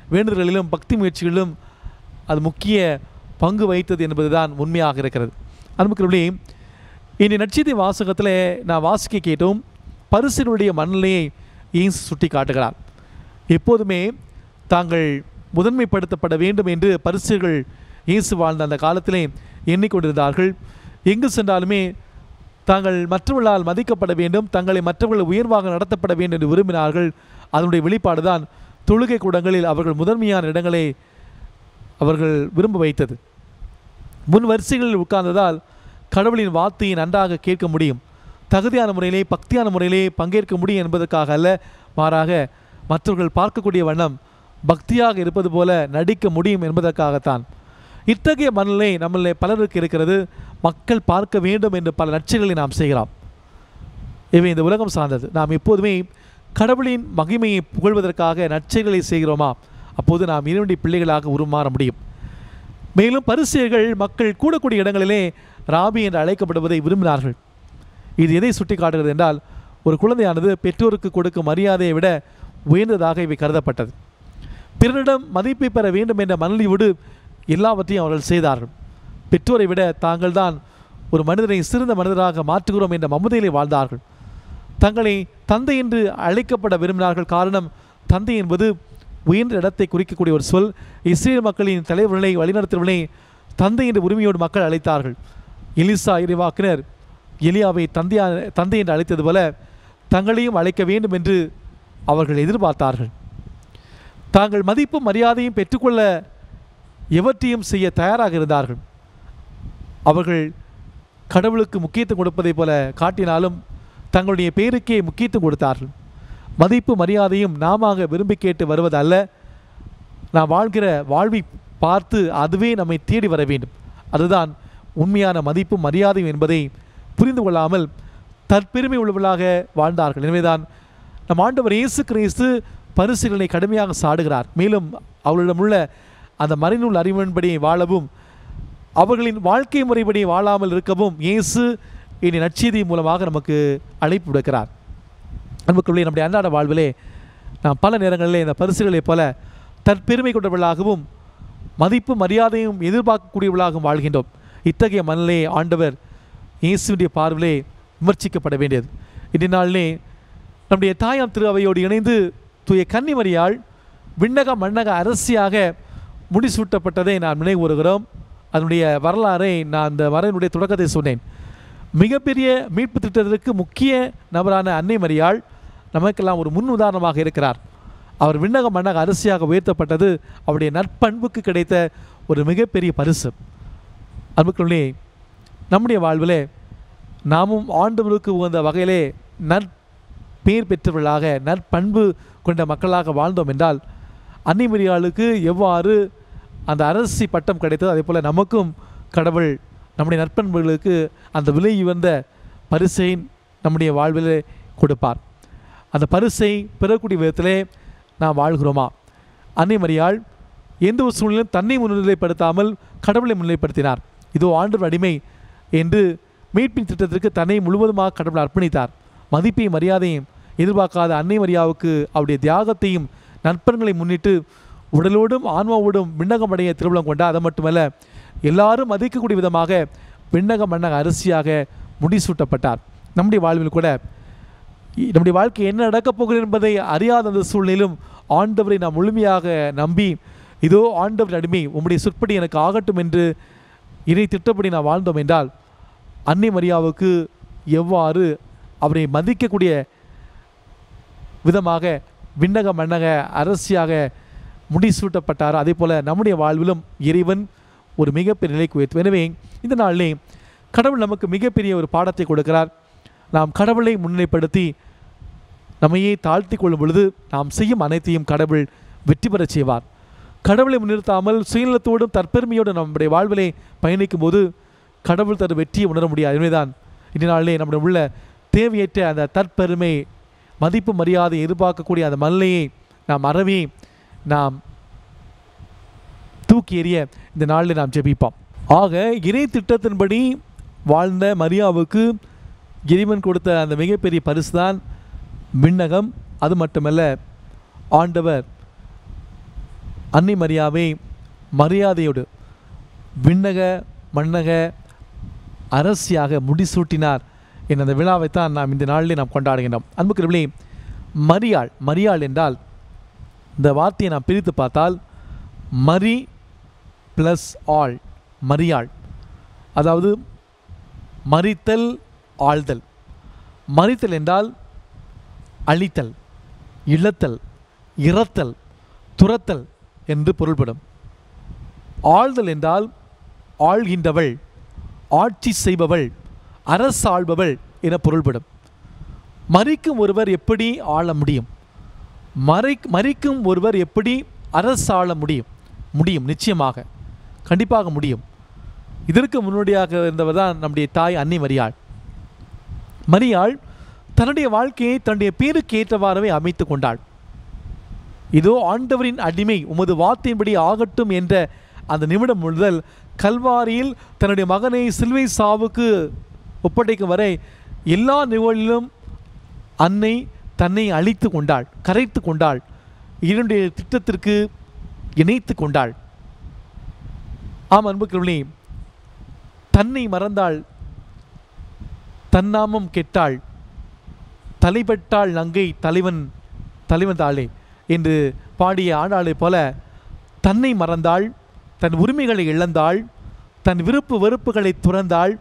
வேண்டுதல்களிலும் பக்தி முயற்சிகளிலும் அது முக்கிய பங்கு வகித்தது என்பதுதான் உண்மையாக இருக்கிறது அன்புக்குள்ளே இனி நட்சத்திர வாசகத்தில் நான் வாசிக்க கேட்டோம் பரிசினுடைய மனநிலையை இயேசு சுட்டி காட்டுகிறார் எப்போதுமே தாங்கள் முதன்மைப்படுத்தப்பட வேண்டும் என்று பரிசுகள் இயேசு வாழ்ந்த அந்த காலத்திலே எண்ணிக்கொண்டிருந்தார்கள் எங்கு சென்றாலுமே தாங்கள் மற்றவர்களால் மதிக்கப்பட வேண்டும் தங்களை மற்றவர்கள் உயர்வாக நடத்தப்பட வேண்டும் என்று விரும்பினார்கள் அதனுடைய வெளிப்பாடு தான் தொழுகை கூடங்களில் அவர்கள் முதன்மையான இடங்களை அவர்கள் விரும்ப வைத்தது முன் வரிசைகளில் உட்கார்ந்ததால் கடவுளின் வார்த்தையை நன்றாக கேட்க முடியும் தகுதியான முறையிலே பக்தியான முறையிலே பங்கேற்க முடியும் என்பதற்காக அல்ல மாறாக மற்றவர்கள் பார்க்கக்கூடிய வண்ணம் பக்தியாக இருப்பது போல நடிக்க முடியும் என்பதற்காகத்தான் இத்தகைய மனநிலை நம்மள பலருக்கு இருக்கிறது மக்கள் பார்க்க வேண்டும் என்று பல நற்செயல்களை நாம் செய்கிறோம் இவை இந்த உலகம் சார்ந்தது நாம் எப்போதுமே கடவுளின் மகிமையை புகழ்வதற்காக நற்செயல்களை செய்கிறோமா அப்போது நாம் இறைவனுடைய பிள்ளைகளாக உருமாற முடியும் மேலும் பரிசேயர்கள் மக்கள் கூடக்கூடிய இடங்களிலே ராபி என்று அழைக்கப்படுவதை விரும்பினார்கள் இது எதை சுட்டி காட்டுகிறது என்றால் ஒரு குழந்தையானது பெற்றோருக்கு கொடுக்கும் மரியாதையை விட உயர்ந்ததாக இவை கருதப்பட்டது பிறரிடம் மதிப்பை பெற வேண்டும் என்ற மனநிலையோடு எல்லாவற்றையும் அவர்கள் செய்தார்கள் பெற்றோரை விட தாங்கள் தான் ஒரு மனிதனை சிறந்த மனிதராக மாற்றுகிறோம் என்ற மமதையிலே வாழ்ந்தார்கள் தங்களை தந்தை என்று அழைக்கப்பட விரும்பினார்கள் காரணம் தந்தை என்பது உயர்ந்த இடத்தை குறிக்கக்கூடிய ஒரு சொல் இஸ்ரேல் மக்களின் தலைவர்களை வழிநடத்துவர்களை தந்தை என்ற உரிமையோடு மக்கள் அழைத்தார்கள் எலிசா இறைவாக்கினர் எலியாவை தந்தையா தந்தை என்று அழைத்தது போல தங்களையும் அழைக்க வேண்டும் என்று அவர்கள் எதிர்பார்த்தார்கள் தாங்கள் மதிப்பும் மரியாதையும் பெற்றுக்கொள்ள எவற்றையும் செய்ய தயாராக இருந்தார்கள் அவர்கள் கடவுளுக்கு முக்கியத்துவம் கொடுப்பதைப் போல காட்டினாலும் தங்களுடைய பேருக்கே முக்கியத்துவம் கொடுத்தார்கள் மதிப்பு மரியாதையும் நாம விரும்பி கேட்டு வருவதல்ல நாம் வாழ்கிற வாழ்வை பார்த்து அதுவே நம்மை தேடி வர வேண்டும் அதுதான் உண்மையான மதிப்பும் மரியாதையும் என்பதை புரிந்து கொள்ளாமல் தற்பெருமை உள்ளவர்களாக வாழ்ந்தார்கள் எனவேதான் நம் ஆண்டவர் இயேசு கிறிஸ்து பரிசுகளை கடுமையாக சாடுகிறார் மேலும் அவர்களிடமுள்ள அந்த மறைநூல் அறிவின்படி வாழவும் அவர்களின் வாழ்க்கை முறைப்படி வாழாமல் இருக்கவும் இயேசு இனி நற்செய்தி மூலமாக நமக்கு அழைப்பு விடுக்கிறார் அன்புக்குள்ளே நம்முடைய அன்றாட வாழ்விலே நாம் பல நேரங்களிலே இந்த பரிசுகளைப் போல தற்பெருமை கொண்டவர்களாகவும் மதிப்பு மரியாதையும் எதிர்பார்க்கக்கூடியவர்களாகவும் வாழ்கின்றோம் இத்தகைய மனநிலையை ஆண்டவர் இயேசுடைய பார்வையிலே விமர்சிக்கப்பட வேண்டியது இந்நாளிலே நம்முடைய தாயாம் திரு அவையோடு இணைந்து தூய கன்னிமரியாள் விண்ணக மண்ணக அரசியாக முடிசூட்டப்பட்டதை நான் நினைவு கூறுகிறோம் அதனுடைய வரலாறை நான் அந்த வரனுடைய தொடக்கத்தை சொன்னேன் மிகப்பெரிய மீட்பு திட்டத்திற்கு முக்கிய நபரான அன்னை மரியாள் நமக்கெல்லாம் ஒரு முன் உதாரணமாக இருக்கிறார் அவர் விண்ணக மண்ணக அரசியாக உயர்த்தப்பட்டது அவருடைய நற்பண்புக்கு கிடைத்த ஒரு மிகப்பெரிய பரிசு அன்புக்குள்ளே நம்முடைய வாழ்விலே நாமும் ஆண்டவருக்கு உகந்த வகையிலே நற்பேர் பெற்றவர்களாக நற்பண்பு கொண்ட மக்களாக வாழ்ந்தோம் என்றால் அன்னை மரியாளுக்கு எவ்வாறு அந்த அரசி பட்டம் கிடைத்தது அதே போல் நமக்கும் கடவுள் நம்முடைய நற்பண்புகளுக்கு அந்த விலை உயர்ந்த பரிசை நம்முடைய வாழ்விலே கொடுப்பார் அந்த பரிசை பெறக்கூடிய விதத்திலே நாம் வாழ்கிறோமா அன்னை மரியாள் எந்த ஒரு சூழ்நிலையும் தன்னை முன்னிலைப்படுத்தாமல் கடவுளை முன்னிலைப்படுத்தினார் இதோ ஆண்டவர் அடிமை என்று மீட்பின் திட்டத்திற்கு தன்னை முழுவதுமாக கடவுள் அர்ப்பணித்தார் மதிப்பையும் மரியாதையும் எதிர்பார்க்காத அன்னை மரியாவுக்கு அவருடைய தியாகத்தையும் நற்பண்களை முன்னிட்டு உடலோடும் ஆன்மாவோடும் விண்ணகமடைய திருவிழம் கொண்டார் அது மட்டுமல்ல எல்லாரும் மதிக்கக்கூடிய விதமாக விண்ணக மன்னக அரசியாக முடிசூட்டப்பட்டார் நம்முடைய வாழ்வில் கூட இ- நம்முடைய வாழ்க்கை என்ன நடக்கப் போகிறது என்பதை அறியாத அந்த சூழ்நிலையிலும் ஆண்டவரை நாம் முழுமையாக நம்பி இதோ ஆண்டவர் அடிமை உம்முடைய சொற்படி எனக்கு ஆகட்டும் என்று இறை திட்டப்படி நாம் வாழ்ந்தோம் என்றால் அன்னை மரியாவுக்கு எவ்வாறு அவரை மதிக்கக்கூடிய விதமாக விண்ணக மன்னக அரசியாக முடிசூட்டப்பட்டார் அதே போல நம்முடைய வாழ்விலும் இறைவன் ஒரு மிகப்பெரிய நிலைக்கு உயர்த்தும் எனவே இந்த நாளிலே கடவுள் நமக்கு மிகப்பெரிய ஒரு பாடத்தை கொடுக்கிறார் நாம் கடவுளை முன்னிலைப்படுத்தி நம்மையே தாழ்த்தி கொள்ளும் பொழுது நாம் செய்யும் அனைத்தையும் கடவுள் வெற்றி பெறச் செய்வார் கடவுளை முன்னிறுத்தாமல் சுயநலத்தோடும் தற்பெருமையோடும் நம்முடைய வாழ்விலே பயணிக்கும் போது கடவுள் தரும் வெற்றியை உணர முடியாது எனவேதான் இந்த நாளிலே நம்முடைய உள்ள தேவையற்ற அந்த தற்பெருமை மதிப்பு மரியாதை எதிர்பார்க்கக்கூடிய அந்த மல்லையை நாம் அறவே நாம் தூக்கி எறிய இந்த நாளில் நாம் ஜெபிப்போம் ஆக இறை திட்டத்தின்படி வாழ்ந்த மரியாவுக்கு இறைவன் கொடுத்த அந்த மிகப்பெரிய பரிசு தான் விண்ணகம் அது மட்டுமல்ல ஆண்டவர் அன்னை மரியாவை மரியாதையோடு விண்ணக மன்னக அரசியாக முடிசூட்டினார் என்ற அந்த விழாவைத்தான் நாம் இந்த நாளிலே நாம் கொண்டாடுகின்றோம் அன்புக்குரியவர்களே மரியாள் மரியாள் என்றால் இந்த வார்த்தையை நாம் பிரித்து பார்த்தால் மரி ப்ளஸ் ஆள் மரியாள் அதாவது மறித்தல் ஆழ்தல் மறித்தல் என்றால் அழித்தல் இழத்தல் இறத்தல் துரத்தல் என்று பொருள்படும் ஆழ்தல் என்றால் ஆள்கின்றவள் ஆட்சி செய்பவள் அரசாள்பவள் என பொருள்படும் மறிக்கும் ஒருவர் எப்படி ஆள முடியும் மறை மறிக்கும் ஒருவர் எப்படி அரசாள முடியும் முடியும் நிச்சயமாக கண்டிப்பாக முடியும் இதற்கு முன்னோடியாக இருந்தவர் தான் நம்முடைய தாய் அன்னை மரியாள் மரியாள் தன்னுடைய வாழ்க்கையை தன்னுடைய பேருக்கு ஏற்றவாறவே அமைத்து கொண்டாள் இதோ ஆண்டவரின் அடிமை உமது வார்த்தையின்படி ஆகட்டும் என்ற அந்த நிமிடம் முதல் கல்வாரியில் தன்னுடைய மகனை சிலுவை சாவுக்கு ஒப்படைக்கும் வரை எல்லா நிகழ்விலும் அன்னை தன்னை அழித்து கொண்டாள் கரைத்து கொண்டாள் இதனுடைய திட்டத்திற்கு இணைத்து கொண்டாள் ஆம் அன்புக்குள்ளே தன்னை மறந்தாள் தன்னாமம் கெட்டாள் தலைப்பட்டாள் நங்கை தலைவன் தலைவன் தாளே என்று பாடிய ஆண்டாளைப் போல தன்னை மறந்தாள் தன் உரிமைகளை இழந்தாள் தன் விருப்பு வெறுப்புகளை துறந்தாள்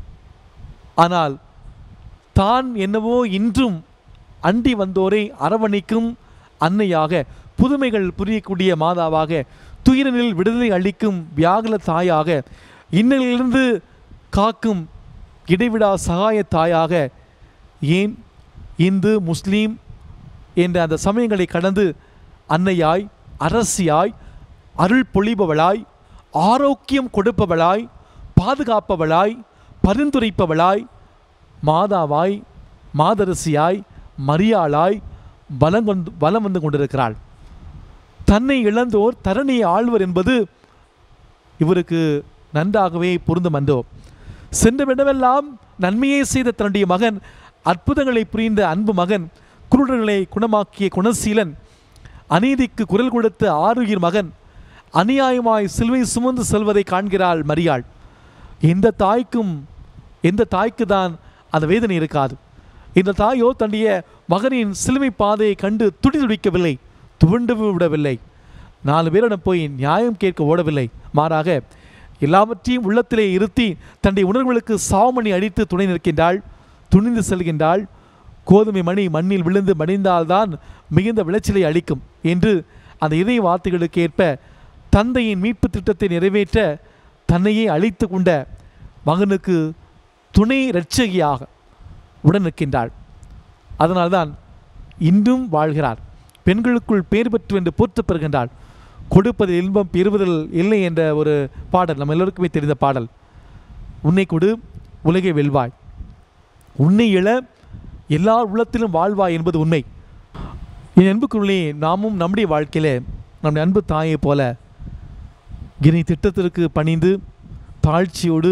ஆனால் தான் என்னவோ இன்றும் அண்டி வந்தோரை அரவணைக்கும் அன்னையாக புதுமைகள் புரியக்கூடிய மாதாவாக துயரனில் விடுதலை அளிக்கும் வியாகுல தாயாக இன்னலிலிருந்து காக்கும் இடைவிடா சகாய தாயாக ஏன் இந்து முஸ்லீம் என்ற அந்த சமயங்களை கடந்து அன்னையாய் அரசியாய் அருள் பொழிபவளாய் ஆரோக்கியம் கொடுப்பவளாய் பாதுகாப்பவளாய் பரிந்துரைப்பவளாய் மாதாவாய் மாதரசியாய் மரியாளாய் பலம் கொண்டு பலம் வந்து கொண்டிருக்கிறாள் தன்னை இழந்தோர் தரணியை ஆழ்வர் என்பது இவருக்கு நன்றாகவே பொருந்தும் அன்றோ சென்றவிடமெல்லாம் நன்மையை செய்த தன்னுடைய மகன் அற்புதங்களை புரிந்த அன்பு மகன் குருடர்களை குணமாக்கிய குணசீலன் அநீதிக்கு குரல் கொடுத்த ஆருயிர் மகன் அநியாயமாய் சிலுவை சுமந்து செல்வதை காண்கிறாள் மரியாள் எந்த தாய்க்கும் எந்த தாய்க்கு தான் அந்த வேதனை இருக்காது இந்த தாயோ தன்னுடைய மகனின் சிலுவை பாதையை கண்டு துடி துடிக்கவில்லை துவண்டு விடவில்லை நாலு பேரிடம் போய் நியாயம் கேட்க ஓடவில்லை மாறாக எல்லாவற்றையும் உள்ளத்திலே இருத்தி தன்னுடைய உணர்வுகளுக்கு சாவமணி அடித்து துணை நிற்கின்றாள் துணிந்து செல்கின்றாள் கோதுமை மணி மண்ணில் விழுந்து மடிந்தால்தான் மிகுந்த விளைச்சலை அளிக்கும் என்று அந்த இதய வார்த்தைகளுக்கு ஏற்ப தந்தையின் மீட்பு திட்டத்தை நிறைவேற்ற தன்னையே அழித்து கொண்ட மகனுக்கு துணை இரட்சகியாக உடன் நிற்கின்றாள் அதனால்தான் இன்றும் வாழ்கிறார் பெண்களுக்குள் பேர் பெற்று என்று போற்றப் பெறுகின்றாள் கொடுப்பதில் இன்பம் பெறுவதில் இல்லை என்ற ஒரு பாடல் நம்ம எல்லோருக்குமே தெரிந்த பாடல் உன்னை கொடு உலகை வெல்வாய் உன்னை இழ எல்லார் உள்ளத்திலும் வாழ்வாய் என்பது உண்மை என் அன்புக்குள்ளே நாமும் நம்முடைய வாழ்க்கையில நம்முடைய அன்பு தாயைப் போல இனி திட்டத்திற்கு பணிந்து தாழ்ச்சியோடு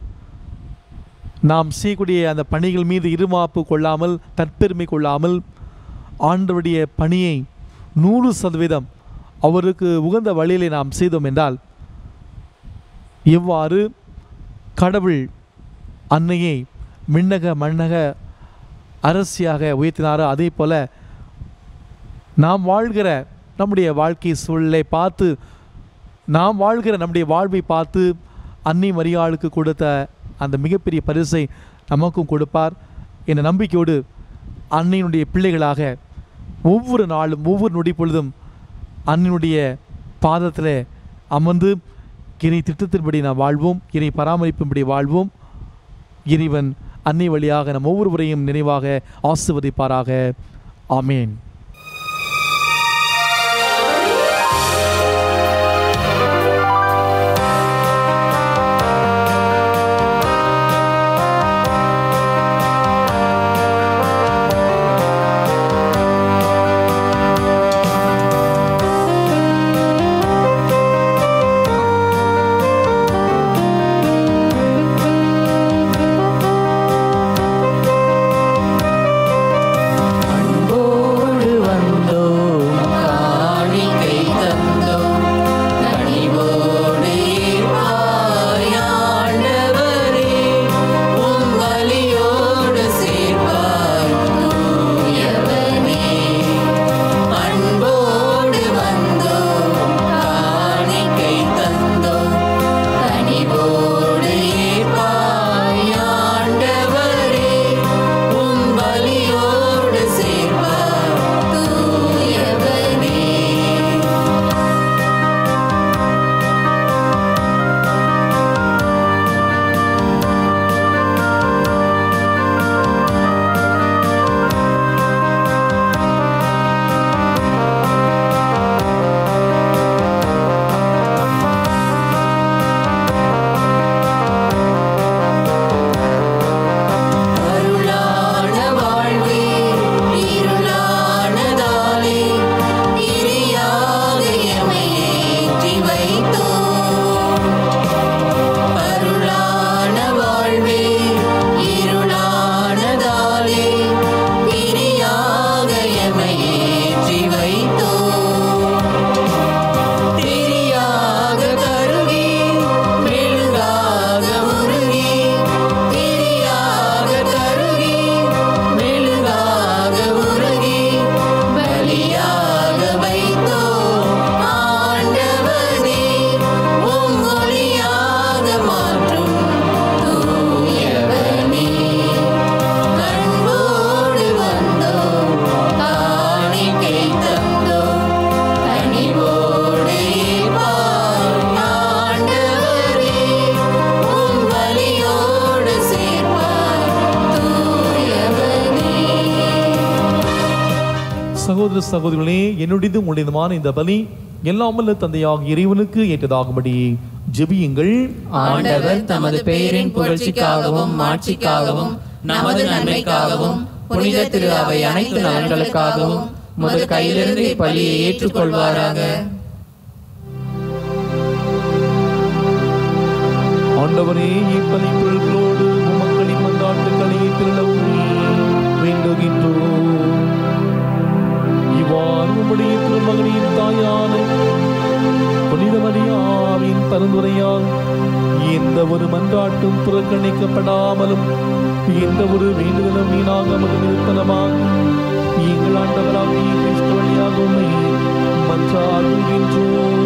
நாம் செய்யக்கூடிய அந்த பணிகள் மீது இருமாப்பு கொள்ளாமல் தற்பெருமை கொள்ளாமல் ஆண்டவருடைய பணியை நூறு சதவீதம் அவருக்கு உகந்த வழியிலே நாம் செய்தோம் என்றால் எவ்வாறு கடவுள் அன்னையை மின்னக மன்னக அரசியாக உயர்த்தினாரோ அதே போல நாம் வாழ்கிற நம்முடைய வாழ்க்கை சூழலை பார்த்து நாம் வாழ்கிற நம்முடைய வாழ்வை பார்த்து அன்னை மரியாளுக்கு கொடுத்த அந்த மிகப்பெரிய பரிசை நமக்கும் கொடுப்பார் என்ற நம்பிக்கையோடு அன்னையினுடைய பிள்ளைகளாக ஒவ்வொரு நாளும் ஒவ்வொரு நொடி பொழுதும் அன்னையினுடைய பாதத்தில் அமர்ந்து இறை திட்டத்தின்படி நாம் வாழ்வோம் இறை பராமரிப்பின்படி வாழ்வோம் இறைவன் அன்னை வழியாக நம் ஒவ்வொருவரையும் நினைவாக ஆசிர்வதிப்பாராக ஆமேன் அன்போடு சகோதர சகோதரிகளே என்னுடையது உங்களுடையதுமான இந்த பலி எல்லாம் வல்ல தந்தையாக இறைவனுக்கு ஏற்றதாகும்படி ஜெபியுங்கள் ஆண்டவர் தமது பெயரின் புகழ்ச்சிக்காகவும் மாட்சிக்காகவும் நமது நன்மைக்காகவும் புனித திரு அவை அனைத்து நலன்களுக்காகவும் முது கையிலிருந்து இப்பலியை ஏற்றுக்கொள்வாராக ஆண்டவரே இப்பலி பொருள்களோடு உமக்களின் மன்றாட்டுக்களை திருளவும் வேண்டுகின்றோம் இவ்வாறு உம்முடைய திருமகனின் தாயான புனித மரியாவின் பரிந்துரையால் எந்த ஒரு மன்றாட்டும் புறக்கணிக்கப்படாமலும் எந்த ஒரு வேண்டுதலும் வீணாகாமலும் இருப்பனமாக எங்கள் ஆண்டவராகிய கிறிஸ்து வழியாக உம்மை மன்றாடுகின்றோம்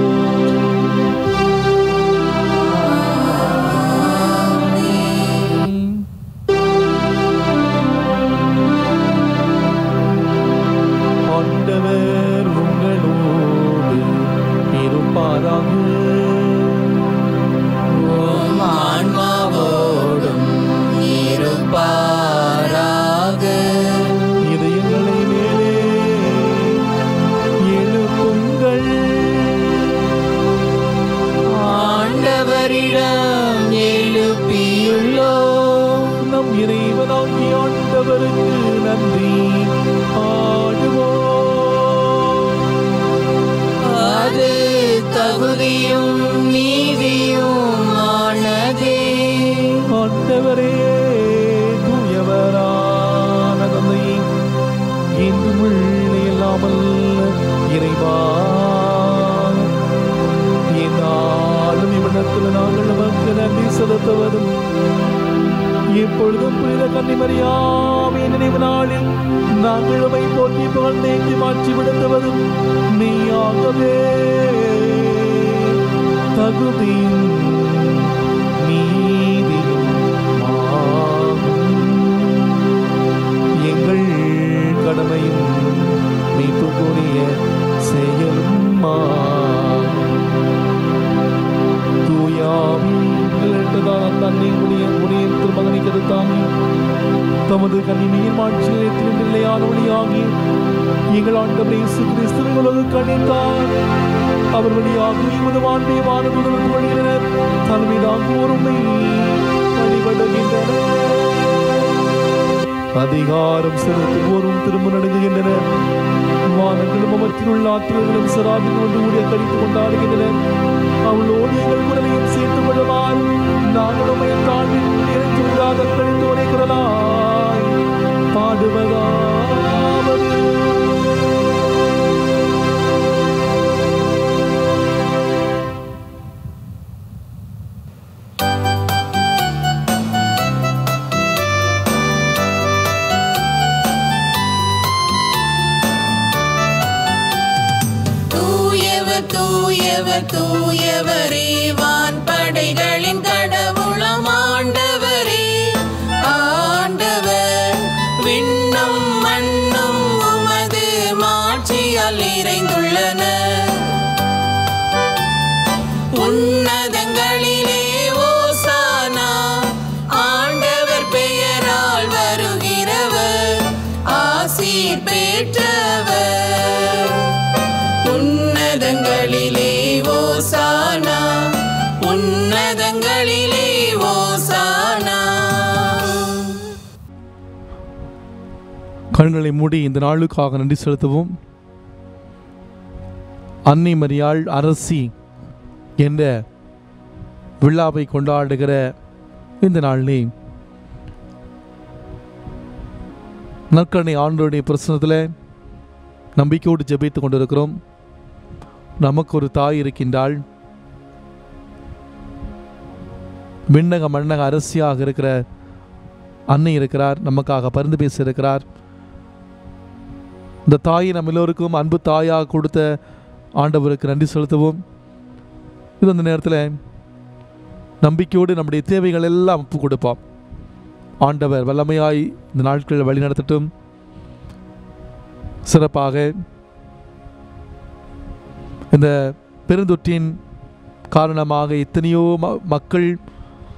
ஆண்டவர் உங்களோடு இருப்பாராக உம் ஆன்மாவோடும் இருப்பாராக இதயங்களை மேலே எழுப்புங்கள் ஆண்டவரிடம் எழுப்பியுள்ளோம் நம் இறைவனாகி ஆண்டவருக்கு நன்றி ஆடுவோம் அது தகுதியும் நீதியும் ஆனதே ஆண்டவரே தூயவரான தந்தையே என்றும் உள்ள இல்லாமல் இறைவா என்னாலும் இவ்விடத்தில் நாங்கள் நமக்கு நன்றி செலுத்துவதும் எப்பொழுதும் புனித கன்னிமரியாமை நினைவு நாளில் நாங்கள் உமை போற்றி புகழ்ந்தேற்றி மாற்றி விடுத்துவதும் மெய்யாகவே தகுதியும் நீதியும் ஆகும். எங்கள் கடமையும் மீட்புக்குரிய செயலும் ஆகும். தூயாவி எட்டதான தன்னை உடைய உடைய திருமகனை கருத்தாமி தமது கண்ணினியின் மாட்சியை திருநிலையான ஒளியாகி எங்கள் ஆண்டவரை இயேசு கிறிஸ்துவின் உலகு கணித்தார் அவர் வழியாக எமது வாழ்வை வானதுடன் வழியினர் தலைமைதான் கூறுமை வழிபடுகின்றனர் அதிகாரம் செலுத்துவோரும் திரும்ப நடுங்குகின்றனர் வானங்களும் அவற்றில் உள்ள ஆற்றல்களும் சிறாவின் கொண்டு ஊழிய கழித்து கொண்டாடுகின்றன அவளோடு எங்கள் குரலையும் சேர்த்து கொள்ளுமாறு நாங்கள் உமைய தாழ்வில் இறைச்சி விடாத கழித்து உரைக்கிறலாய் பாடுவதாவது தூயவர் தூயவர் தூயவரே வான் படைகளின் கடவுளம் ஆண்டவரே ஆண்டவர் விண்ணும் மண்ணும் உமது மாட்சியால் நிறைந்துள்ளன உன்னதங்களிலே ஓசானா ஆண்டவர் பெயரால் வருகிறவர் ஆசீர் பெற்றவர் உன்னதங்களிலே ஓசானா உன்னதங்களிலே ஓசானா கண்களை மூடி இந்த நாளுக்காக நன்றி செலுத்துவோம் அன்னை மரியாள் அரசி என்ற விழாவை கொண்டாடுகிற இந்த நாளிலே நற்கரணை ஆண்டோடைய பிரசனத்தில் நம்பிக்கையோடு ஜெபித்துக் கொண்டிருக்கிறோம் நமக்கு ஒரு தாய் இருக்கின்றாள் விண்ணக மண்ணக அரசியாக இருக்கிற அன்னை இருக்கிறார் நமக்காக பரிந்து பேச இருக்கிறார் இந்த தாயை நம்ம எல்லோருக்கும் அன்பு தாயாக கொடுத்த ஆண்டவருக்கு நன்றி செலுத்துவோம் இது அந்த நேரத்தில் நம்பிக்கையோடு நம்முடைய தேவைகள் எல்லாம் ஒப்பு கொடுப்போம் ஆண்டவர் வல்லமையாய் இந்த நாட்களில் வழி நடத்தட்டும் சிறப்பாக இந்த பெருந்தொற்றின் காரணமாக எத்தனையோ ம- மக்கள்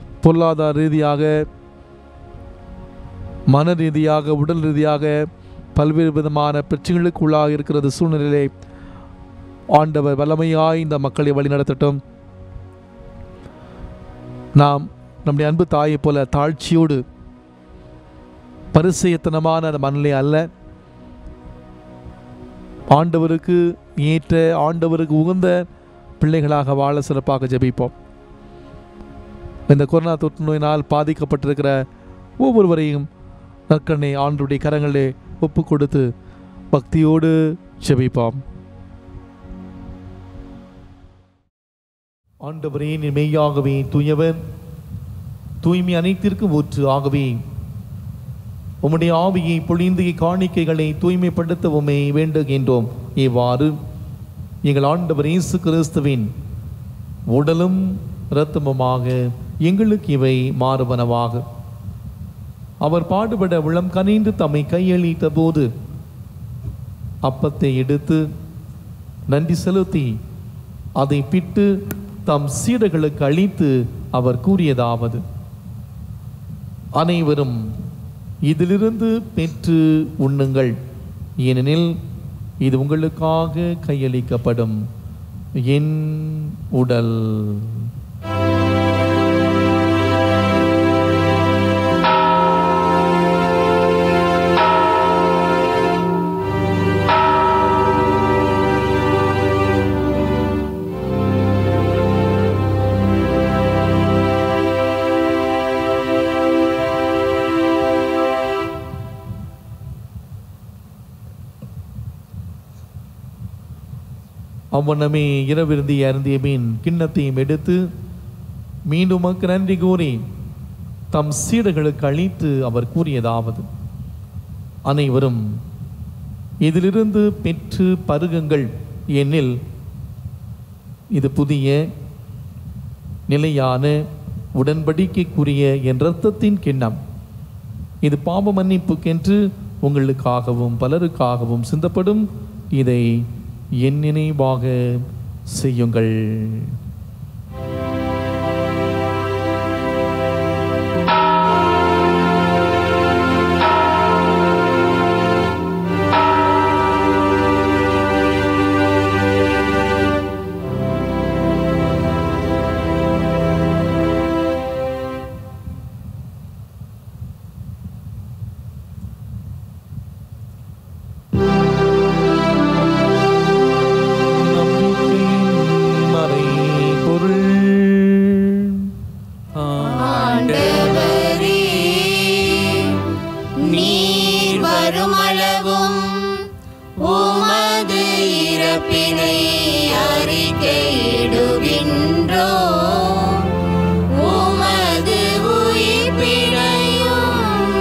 பொருளாதார ரீதியாக மன ரீதியாக உடல் ரீதியாக பல்வேறு விதமான பிரச்சனைகளுக்கு உள்ளாக இருக்கிறது சூழ்நிலையிலே ஆண்டவர் வல்லமையாய் இந்த மக்களை வழிநடத்தட்டும் நாம் நம்முடைய அன்பு தாயைப் போல தாழ்ச்சியோடு பரிசயத்தனமான அந்த மனநிலை அல்ல ஆண்டவருக்கு ஏற்ற ஆண்டவருக்கு உகந்த பிள்ளைகளாக வாழ சிறப்பாக ஜெபிப்போம் இந்த கொரோனா தொற்று நோயினால் பாதிக்கப்பட்டிருக்கிற ஒவ்வொருவரையும் நற்கண்ணை ஆண்டுடைய கரங்களே ஒப்பு கொடுத்து பக்தியோடு ஜெபிப்போம் ஆண்டவரே நீ மெய்யாகவே தூயவர் தூய்மை அனைத்திற்கும் ஊற்று ஆகவே உம்முடைய ஆவியை பொழிந்து காணிக்கைகளை தூய்மைப்படுத்த உம்மை வேண்டுகின்றோம் இவ்வாறு எங்கள் ஆண்டவர் இயேசு கிறிஸ்துவின் உடலும் இரத்தமுமாக எங்களுக்கு இவை மாறுவனவாக அவர் பாடுபட உளம் கனிந்து தம்மை கையளித்த போது அப்பத்தை எடுத்து நன்றி செலுத்தி அதை பிட்டு தம் சீடர்களுக்கு அளித்து அவர் கூறியதாவது அனைவரும் இதிலிருந்து பெற்று உண்ணுங்கள் ஏனெனில் இது உங்களுக்காக கையளிக்கப்படும் என் உடல் அவ்வண்ணமே இரவிருந்தி அருந்திய மீன் கிண்ணத்தையும் எடுத்து மீண்டும் உமக்கு நன்றி கூறி தம் சீடர்களுக்கு அளித்து அவர் கூறியதாவது அனைவரும் இதிலிருந்து பெற்று பருகுங்கள் எனில் இது புதிய நிலையான உடன்படிக்கைக்குரிய என் இரத்தத்தின் கிண்ணம் இது பாவ மன்னிப்புக்கென்று உங்களுக்காகவும் பலருக்காகவும் சிந்தப்படும் இதை என் நினைவாக செய்யுங்கள் நம்பிக்கையின் மறைபொருள் ஆண்டவரே நீர் வருமளவும் உமது இறப்பினை அறிக்கையிடுகின்றோ உமது உயிர்ப்பினையும்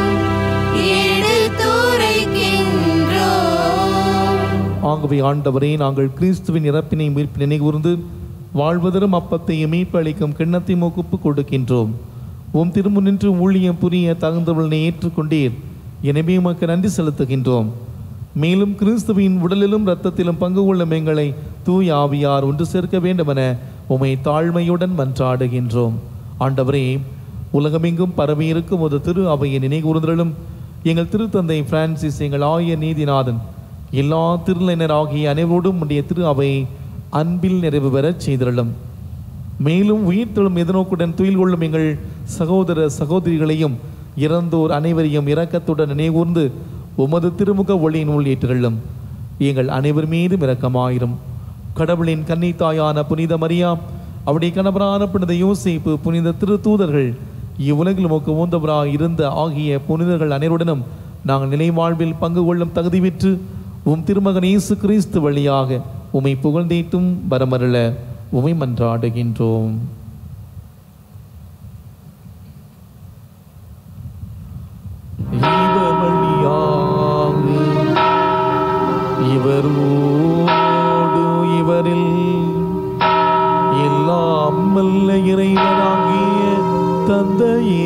எடுத்துரைக்கின்றோ ஆகவே ஆண்டவரே நாங்கள் கிறிஸ்துவின் இறப்பினை மீட்பு நினைகூர்ந்து வாழ்வதரும் அப்பத்தையும் மீட்பு அளிக்கும் கிண்ணத்தை மூக்குப்பு கொடுக்கின்றோம் உம் திருமுன்னின்று ஊழியம் புரிய தகுந்தவளனை ஏற்றுக்கொண்டீர் எனவே உமக்கு நன்றி செலுத்துகின்றோம் மேலும் கிறிஸ்துவின் உடலிலும் இரத்தத்திலும் பங்கு கொள்ளும் எங்களை தூய் ஆவியார் ஒன்று சேர்க்க வேண்டுமென உமை தாழ்மையுடன் மன்றாடுகின்றோம் ஆண்டவரே உலகமெங்கும் பரவியிருக்கும் ஒரு திரு அவையை நினைகூர்ந்தலும் எங்கள் திருத்தந்தை பிரான்சிஸ் எங்கள் ஆய நீதிநாதன் எல்லா திருநிலையினர் ஆகிய அனைவரோடும் உடைய திரு அவை அன்பில் நிறைவு பெறச் செய்திருளும் மேலும் உயிர்த்தெழும் எதிர்நோக்குடன் துயில் கொள்ளும் எங்கள் சகோதர சகோதரிகளையும் இறந்தோர் அனைவரையும் இரக்கத்துடன் நினைவூர்ந்து உமது திருமுக ஒளியினுள் ஏற்றுள்ளும் எங்கள் அனைவர் மீதும் இரக்கமாயிரும் கடவுளின் கன்னித்தாயான புனித மரியா அவருடைய கணவரான புனித யோசேப்பு புனித திருத்தூதர்கள் இவ்வுலகில் உமக்கு ஊந்தவராய் இருந்த ஆகிய புனிதர்கள் அனைவருடனும் நாங்கள் நிலை வாழ்வில் பங்கு கொள்ளும் தகுதி பெற்று உம் திருமகன் இயேசு கிறிஸ்து வழியாக உமை புகழ்ந்தேட்டும் வரமருள உமை மன்றாடுகின்றோம் இவர் வழியாக இவரோடு இவரில் எல்லாம் வல்ல இறைவனாகிய தந்தையே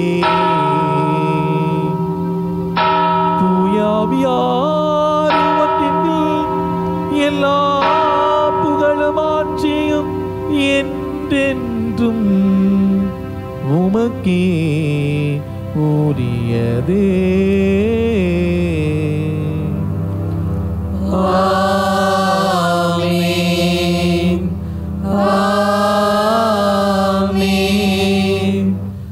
தூயாவியார் ஒன்றில் எல்லா புகழும் ஆட்சியும் என்றென்றும் உமக்கே உரியதே ஆமென் ஆமென்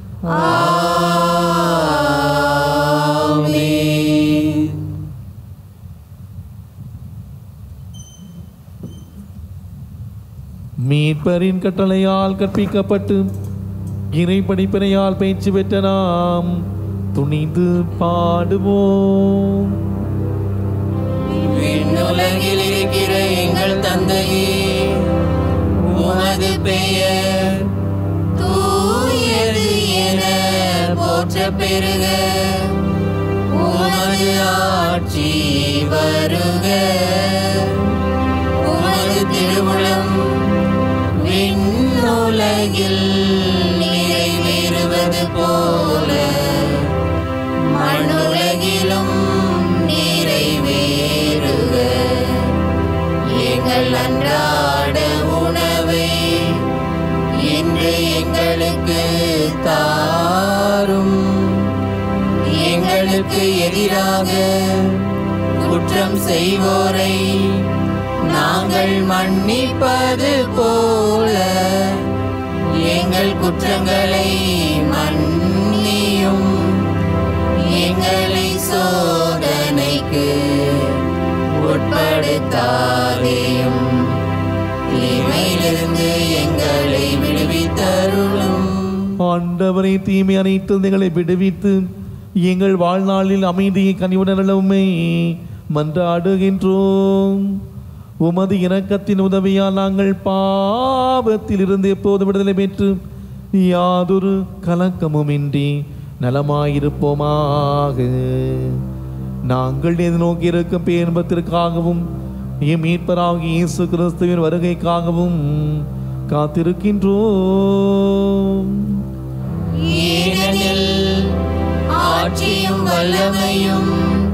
ஆமென் மீட்பரின் கட்டளையால் கற்பிக்கப்பட்டு இறை படிப்பினையால் பயிற்சி பெற்ற நாம் துணிந்து பாடுவோம் விண்ணுலகில் இருக்கிற எங்கள் தந்தையே உமது பெயர் தூயது என போற்ற பெருக உமது ஆட்சி வருக உமது திருவுளம் விண்ணுலகில் நிறைவேறுவது போல மண்ணுலகிலும் நிறைவேறுக எங்கள் அன்றாட உணவை இன்று எங்களுக்கு தாரும் எங்களுக்கு எதிராக குற்றம் செய்வோரை நாங்கள் மன்னிப்பது போல எங்கள் குற்றங்களை மன்னியும் எங்களை சோதனைக்கு உட்படுத்தாதேயும் தீமையிலிருந்து எங்களை விடுவித்தருளும் ஆண்டவரை தீமை அனைத்து எங்களை விடுவித்து எங்கள் வாழ்நாளில் அமைதியை கனிவுணரலுமே மன்றாடுகின்றோம் உமது இரக்கத்தின் உதவியால் நாங்கள் பாவத்தில் இருந்து எப்போது விடுதலை பெற்று யாதொரு கலக்கமுமின்றி நலமாயிருப்போமாக நாங்கள் எதிர்நோக்கி இருக்கும் பேன்பத்திற்காகவும் எம் மீட்பராகிய இயேசு கிறிஸ்துவின் வருகைக்காகவும் காத்திருக்கின்றோம் ஏனெனில் ஆட்சியும் வல்லமையும்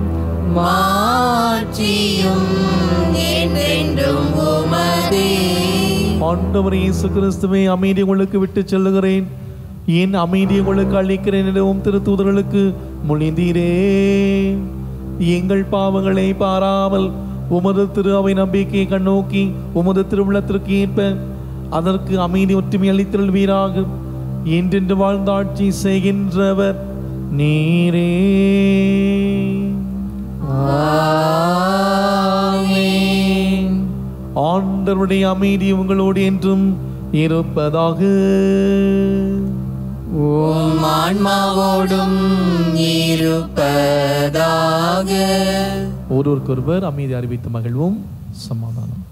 மாட்சியும் என்றென்றும் உமதே ஆண்டவர் இயேசு கிறிஸ்துவை அமைதி உங்களுக்கு விட்டு செல்லுகிறேன் என் அமைதி உங்களுக்கு அளிக்கிறேன் எனவும் திருத்தூதர்களுக்கு மொழிந்தீரே எங்கள் பாவங்களை பாராமல் உமது திரு அவை நம்பிக்கையை கண்ணோக்கி உமது திருவுள்ளத்திற்கு ஏற்ப அதற்கு அமைதி ஒற்றுமை அளித்தல்வீராக என்றென்று வாழ்ந்தாட்சி செய்கின்றவர் நீரே ஆமென். ஆண்டவருடைய அமைதி உங்களோடு என்றும் இருப்பதாக உம் ஆன்மாவோடும் இருப்பதாக ஒருவருக்கொருவர் அமைதி அறிவித்து மகிழ்வும் சமாதானம்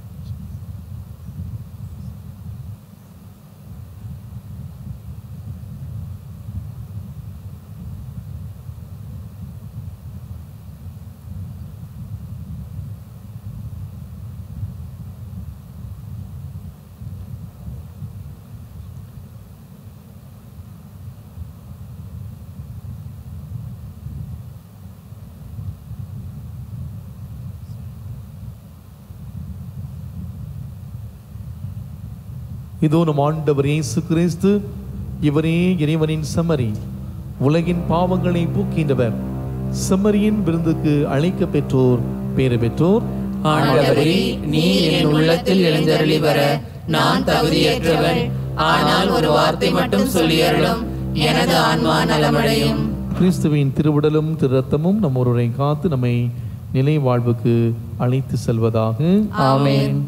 இதோ நம் ஆண்டவர் இயேசு கிறிஸ்து இவரே இறைவனின் செம்மறி உலகின் பாவங்களை போக்கின்றவர் செம்மறியின் விருந்துக்கு அழைக்க பெற்றோர் பேறு பெற்றோர் ஆண்டவரே நீர் என் உள்ளத்தில் எழுந்தருளி வர நான் தகுதியற்றவன் ஆனால் ஒரு வார்த்தை மட்டும் சொல்லியருளும் எனது ஆன்மா நலமடையும் கிறிஸ்துவின் திருவுடலும் திரு ரத்தமும் நம் ஒருவரை காத்து நம்மை நிலை வாழ்வுக்கு அழைத்து செல்வதாக ஆமென்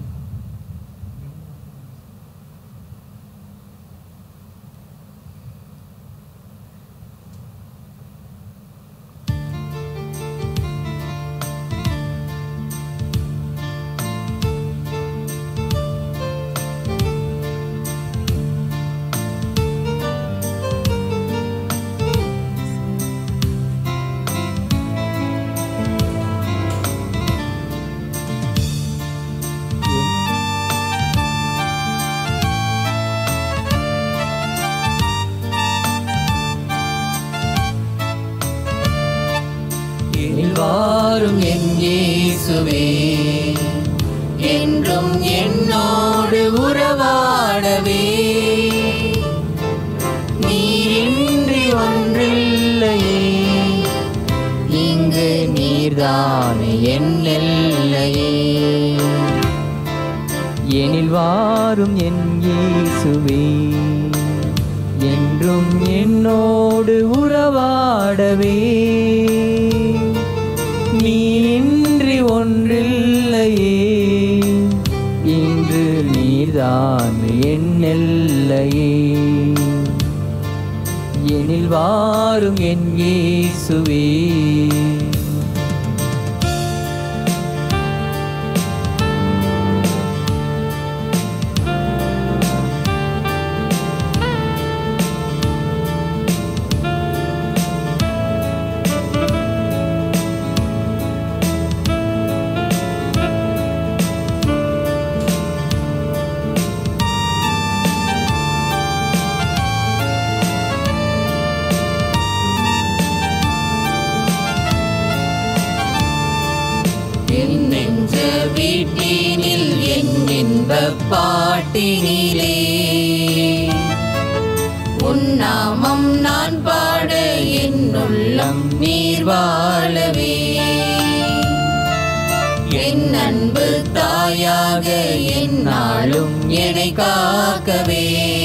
எனில் வாரும் என் இயேசுவே என்றும் என்னோடு உறவாடவே நீரின்றி ஒன்றில்லையே இங்கு நீர்தானே என் எல்லையே எனில் வாரும் என் இயேசுவே என்றும் என்னோடு உறவாடவே நீன்றி ஒன்றில்லையே இன்று நீர்தான் என் எல்லையே எனில் வாரும் என் இயேசுவே என் நெஞ்ச வீட்டினில் என் இன்ப பாட்டினிலே உன் நாமம் நான் பாட என் உள்ளம் நீர் வாழவே என் அன்பு தாயாக என் நாளும் என்னை காக்கவே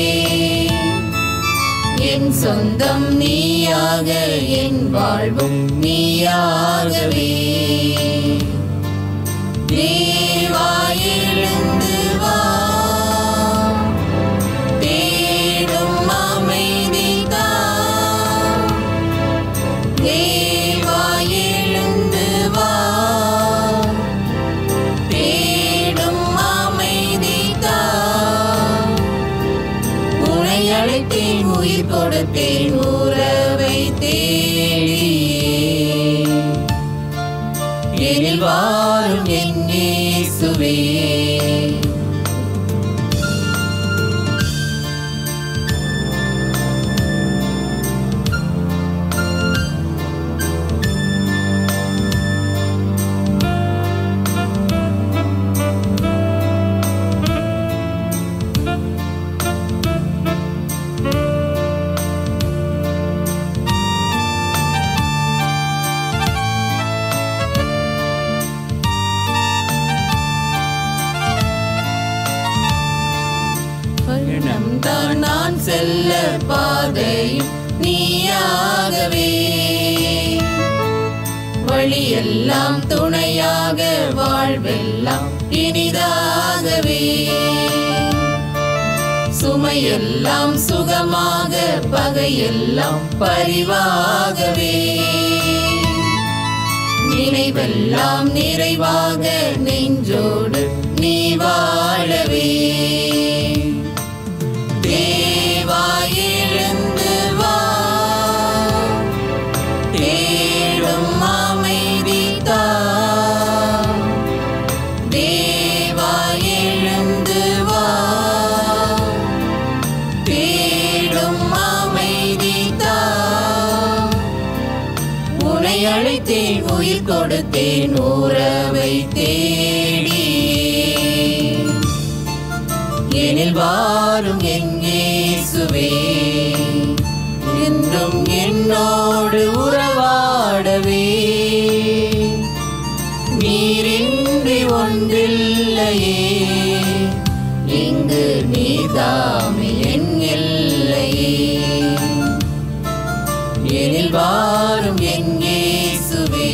என் சொந்தம் நீயாக என் வாழ்வும் நீயாகவே தேவா எழுந்து வா தேடும் அமைதி தா தேவா எழுந்து வா தேடும் அமைதி தா உன்னை அழைத்தேன் உயிர் கொடுத்தேன் உறவை தேடியே எனில் வாரும் என் இயேசுவே பயணம்தான் நான் செல்ல பாதையும் நீயாகவே வழியெல்லாம் துணையாக வாழ்வெல்லாம் இனிதாகவே சுமையெல்லாம் சுகமாக பகையெல்லாம் பரிவாகவே நினைவெல்லாம் நிறைவாக நெஞ்சோடு நீ வாழவே தேவா எழுந்து வா தேடும் அமைதி தா தேவா எழுந்து வா தேடும் அமைதி தா உன்னை அழைத்தேன் உயிர் கொடுத்தேன் உறவை தேடி எனில் வாரும் என் இயேசுவே என்றும் என்னோடு உறவாடவே நீரின்றி ஒன்றில்லையே இங்கு நீதாமே என் எல்லையே எனில் வாரும் என் இயேசுவே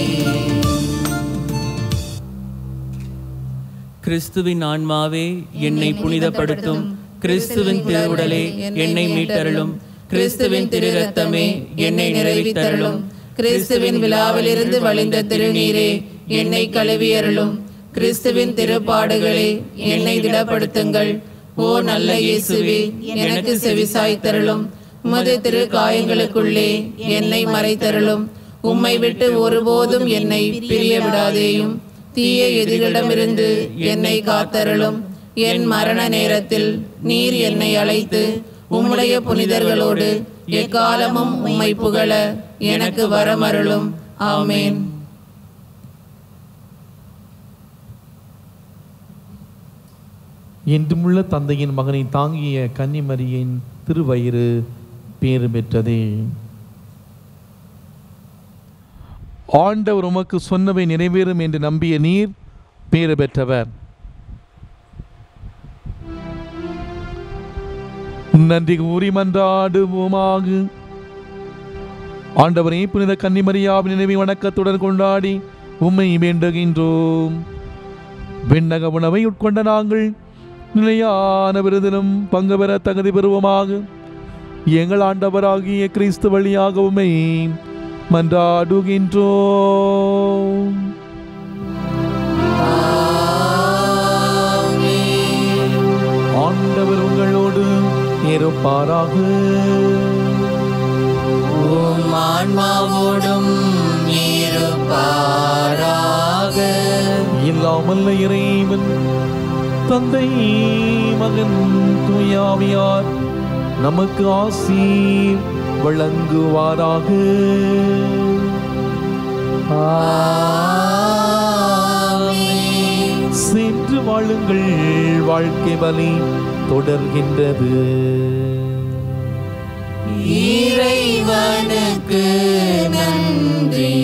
கிறிஸ்துவின் ஆன்மாவே என்னை புனிதப்படுத்தும் கிறிஸ்துவின் திருவுடலே என்னை மீட்டருளும் கிறிஸ்துவின் திரு ரத்தமே என்னை நிறைவித்தருளும் கிறிஸ்துவின் விழாவிலிருந்து வழிந்த திருநீரே என்னை கழுவியருளும் கிறிஸ்துவின் திருப்பாடுகளே என்னை திடப்படுத்துங்கள் ஓ நல்ல இயேசுவே எனக்கு செவிசாய்த்தருளும் உமது திரு காயங்களுக்குள்ளே என்னை மறைத்தருளும் உம்மை விட்டு ஒருபோதும் என்னை பிரிய விடாதேயும் தீய எதிரிடமிருந்து என்னை காத்தருளும் என் மரண நேரத்தில் நீர் என்னை அழைத்து உம்முடைய புனிதர்களோடு எக்காலமும் உம்மை புகழ எனக்கு வரமருளும் ஆமேன் என்றுமுள்ள தந்தையின் மகனை தாங்கிய கன்னிமரியின் திருவயிறு பேறு பெற்றதே ஆண்டவர் உமக்கு சொன்னவை நிறைவேறும் என்று நம்பிய நீர் பேறு பெற்றவர் நன்றி கூறி மன்றாடுவோமாக ஆண்டவரே புனித கன்னிமரியாவின் நினைவை வணக்கத்துடன் கொண்டாடி உம்மை வேண்டுகின்றோம் விண்ணக உணவை உட்கொண்ட நாங்கள் நிலையான விருதிலும் பங்கு பெற தகுதி பெறுவோமாக எங்கள் ஆண்டவராகிய கிறிஸ்து வழியாக உம்மை மன்றாடுகின்றோம் ஆண்டவர் உங்களோடு இருப்பாராக உம் ஆன்மாவோடும் இருப்பாராக இல்லாமல் இறைவன் தந்தை மகன் தூயாவியார் நமக்கு ஆசி வழங்குவாராக சென்று வாழுங்கள் வாழ்க்கை பலி தொடர்கின்றது இறைவனுக்கு நன்றி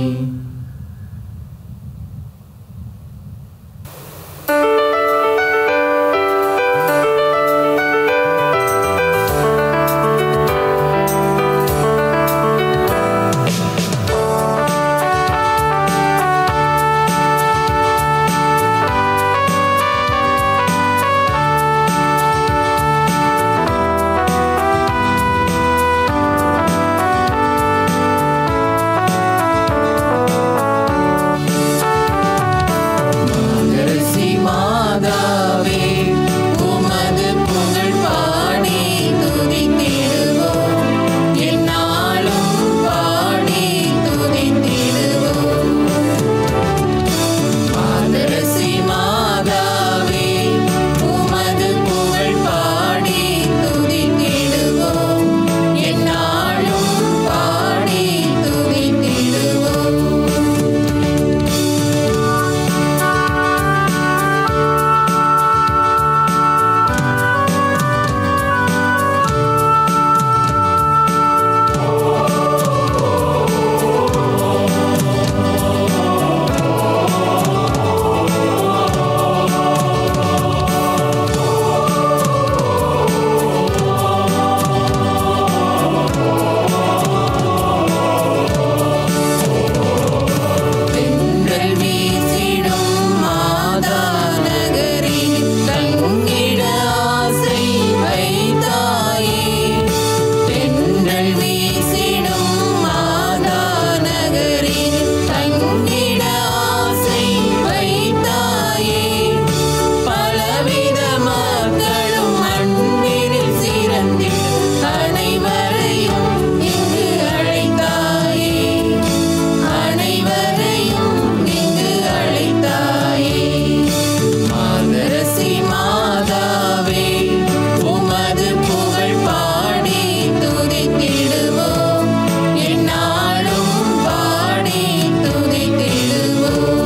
அரிசி மாதாவே உமது புகழ் பாடி துதித்திடுவோம் என்னாலும் பாடி துதித்திடுவோம் மாதரசி மாதாவே உமது புகழ் பாடி துதித்திடுவோம் என்னாலும் பாடி துதித்திடுவோம் தென்றல் வீசிடும் மாதா நகரில் தங்கிட ஆசை வைத்தாயே தென்றல் வீசிடும் மாதா நகரில் தங்கிட ஆசை வைத்தாயே பலவித மக்களும் மண்ணில் சிறந்திடும் அனைவரையும் இங்கு அழைத்தாயே அனைவரையும் இங்கு அழைத்தாயே மாதரசி மாதாவே உமது புகழ் பாடி துதித்திடுவோம் என்னாலும் பாடி துதித்திடுவோம்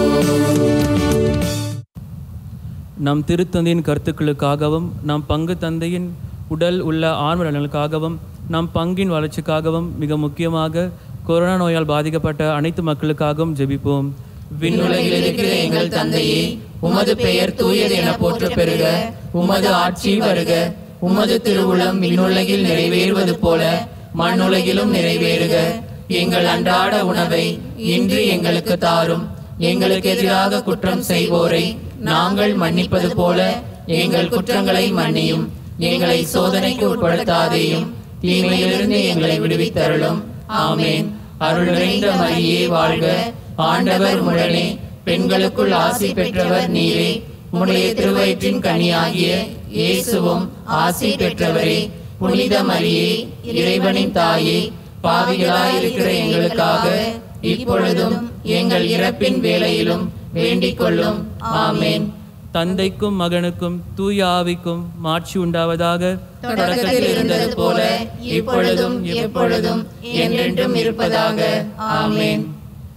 நம் திருத்தந்தையின் கருத்துக்களுக்காகவும் நம் பங்கு தந்தையின் உடல் உள்ள ஆன்ம நலனுக்காகவும் நம் பங்கின் வளர்ச்சிக்காகவும் மிக முக்கியமாக கொரோனா நோயால் பாதிக்கப்பட்ட அனைத்து மக்களுக்காகவும் ஜெபிப்போம் விண்ணுலகில் இருக்கிற எங்கள் தந்தையே உமது பெயர் தூயது என போற்ற பெறுக உமது ஆட்சி வருக உமது திருவுளம் விண்ணுலகில் நிறைவேறுவது போல மண்ணுலகிலும் நிறைவேறுக எங்கள் அன்றாட உணவை இன்று எங்களுக்கு தாரும் எங்களுக்கு எதிராக குற்றம் செய்வோரை நாங்கள் மன்னிப்பது போல எங்கள் குற்றங்களை மன்னியும் எங்களை சோதனைக்கு உட்படுத்தாதேயும் தீமையிலிருந்து எங்களை விடுவித்தருளும் ஆமென் அருள் நிறைந்த மரியே வாழ்க ஆண்டவர் முழனே பெண்களுக்குள் ஆசி பெற்றவர் நீரே உம்முடைய திருவயிற்றின் கனியாகிய இயேசுவும் ஆசி பெற்றவரே புனித மரியே இறைவனின் தாயே பாவிகளாயிருக்கிற எங்களுக்காக இப்பொழுதும் எங்கள் இறப்பின் வேளையிலும் வேண்டிக் கொள்ளும் ஆமென் தந்தைக்கும் மகனுக்கும் தூய ஆவிக்கும் மாட்சி உண்டாவதாக தொடக்கத்தில் இருந்தது போல இப்பொழுதும் எப்பொழுதும் என்றென்றும் இருப்பதாக ஆமென்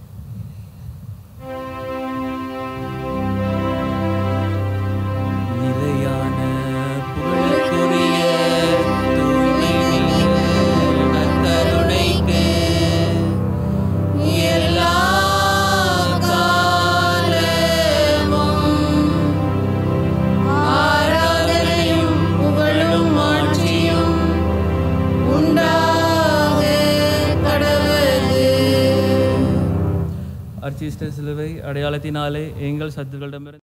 நிலையான புகழுக்குரிய தூய்மை மிகு நற்கருணைக்கு எல்லா காலமும் ஆராதனையும் புகழும் மாட்சியும் கிறிஸ்து சிலுவை அடையாளத்தினாலே எங்கள் சத்துக்களிடமிருந்து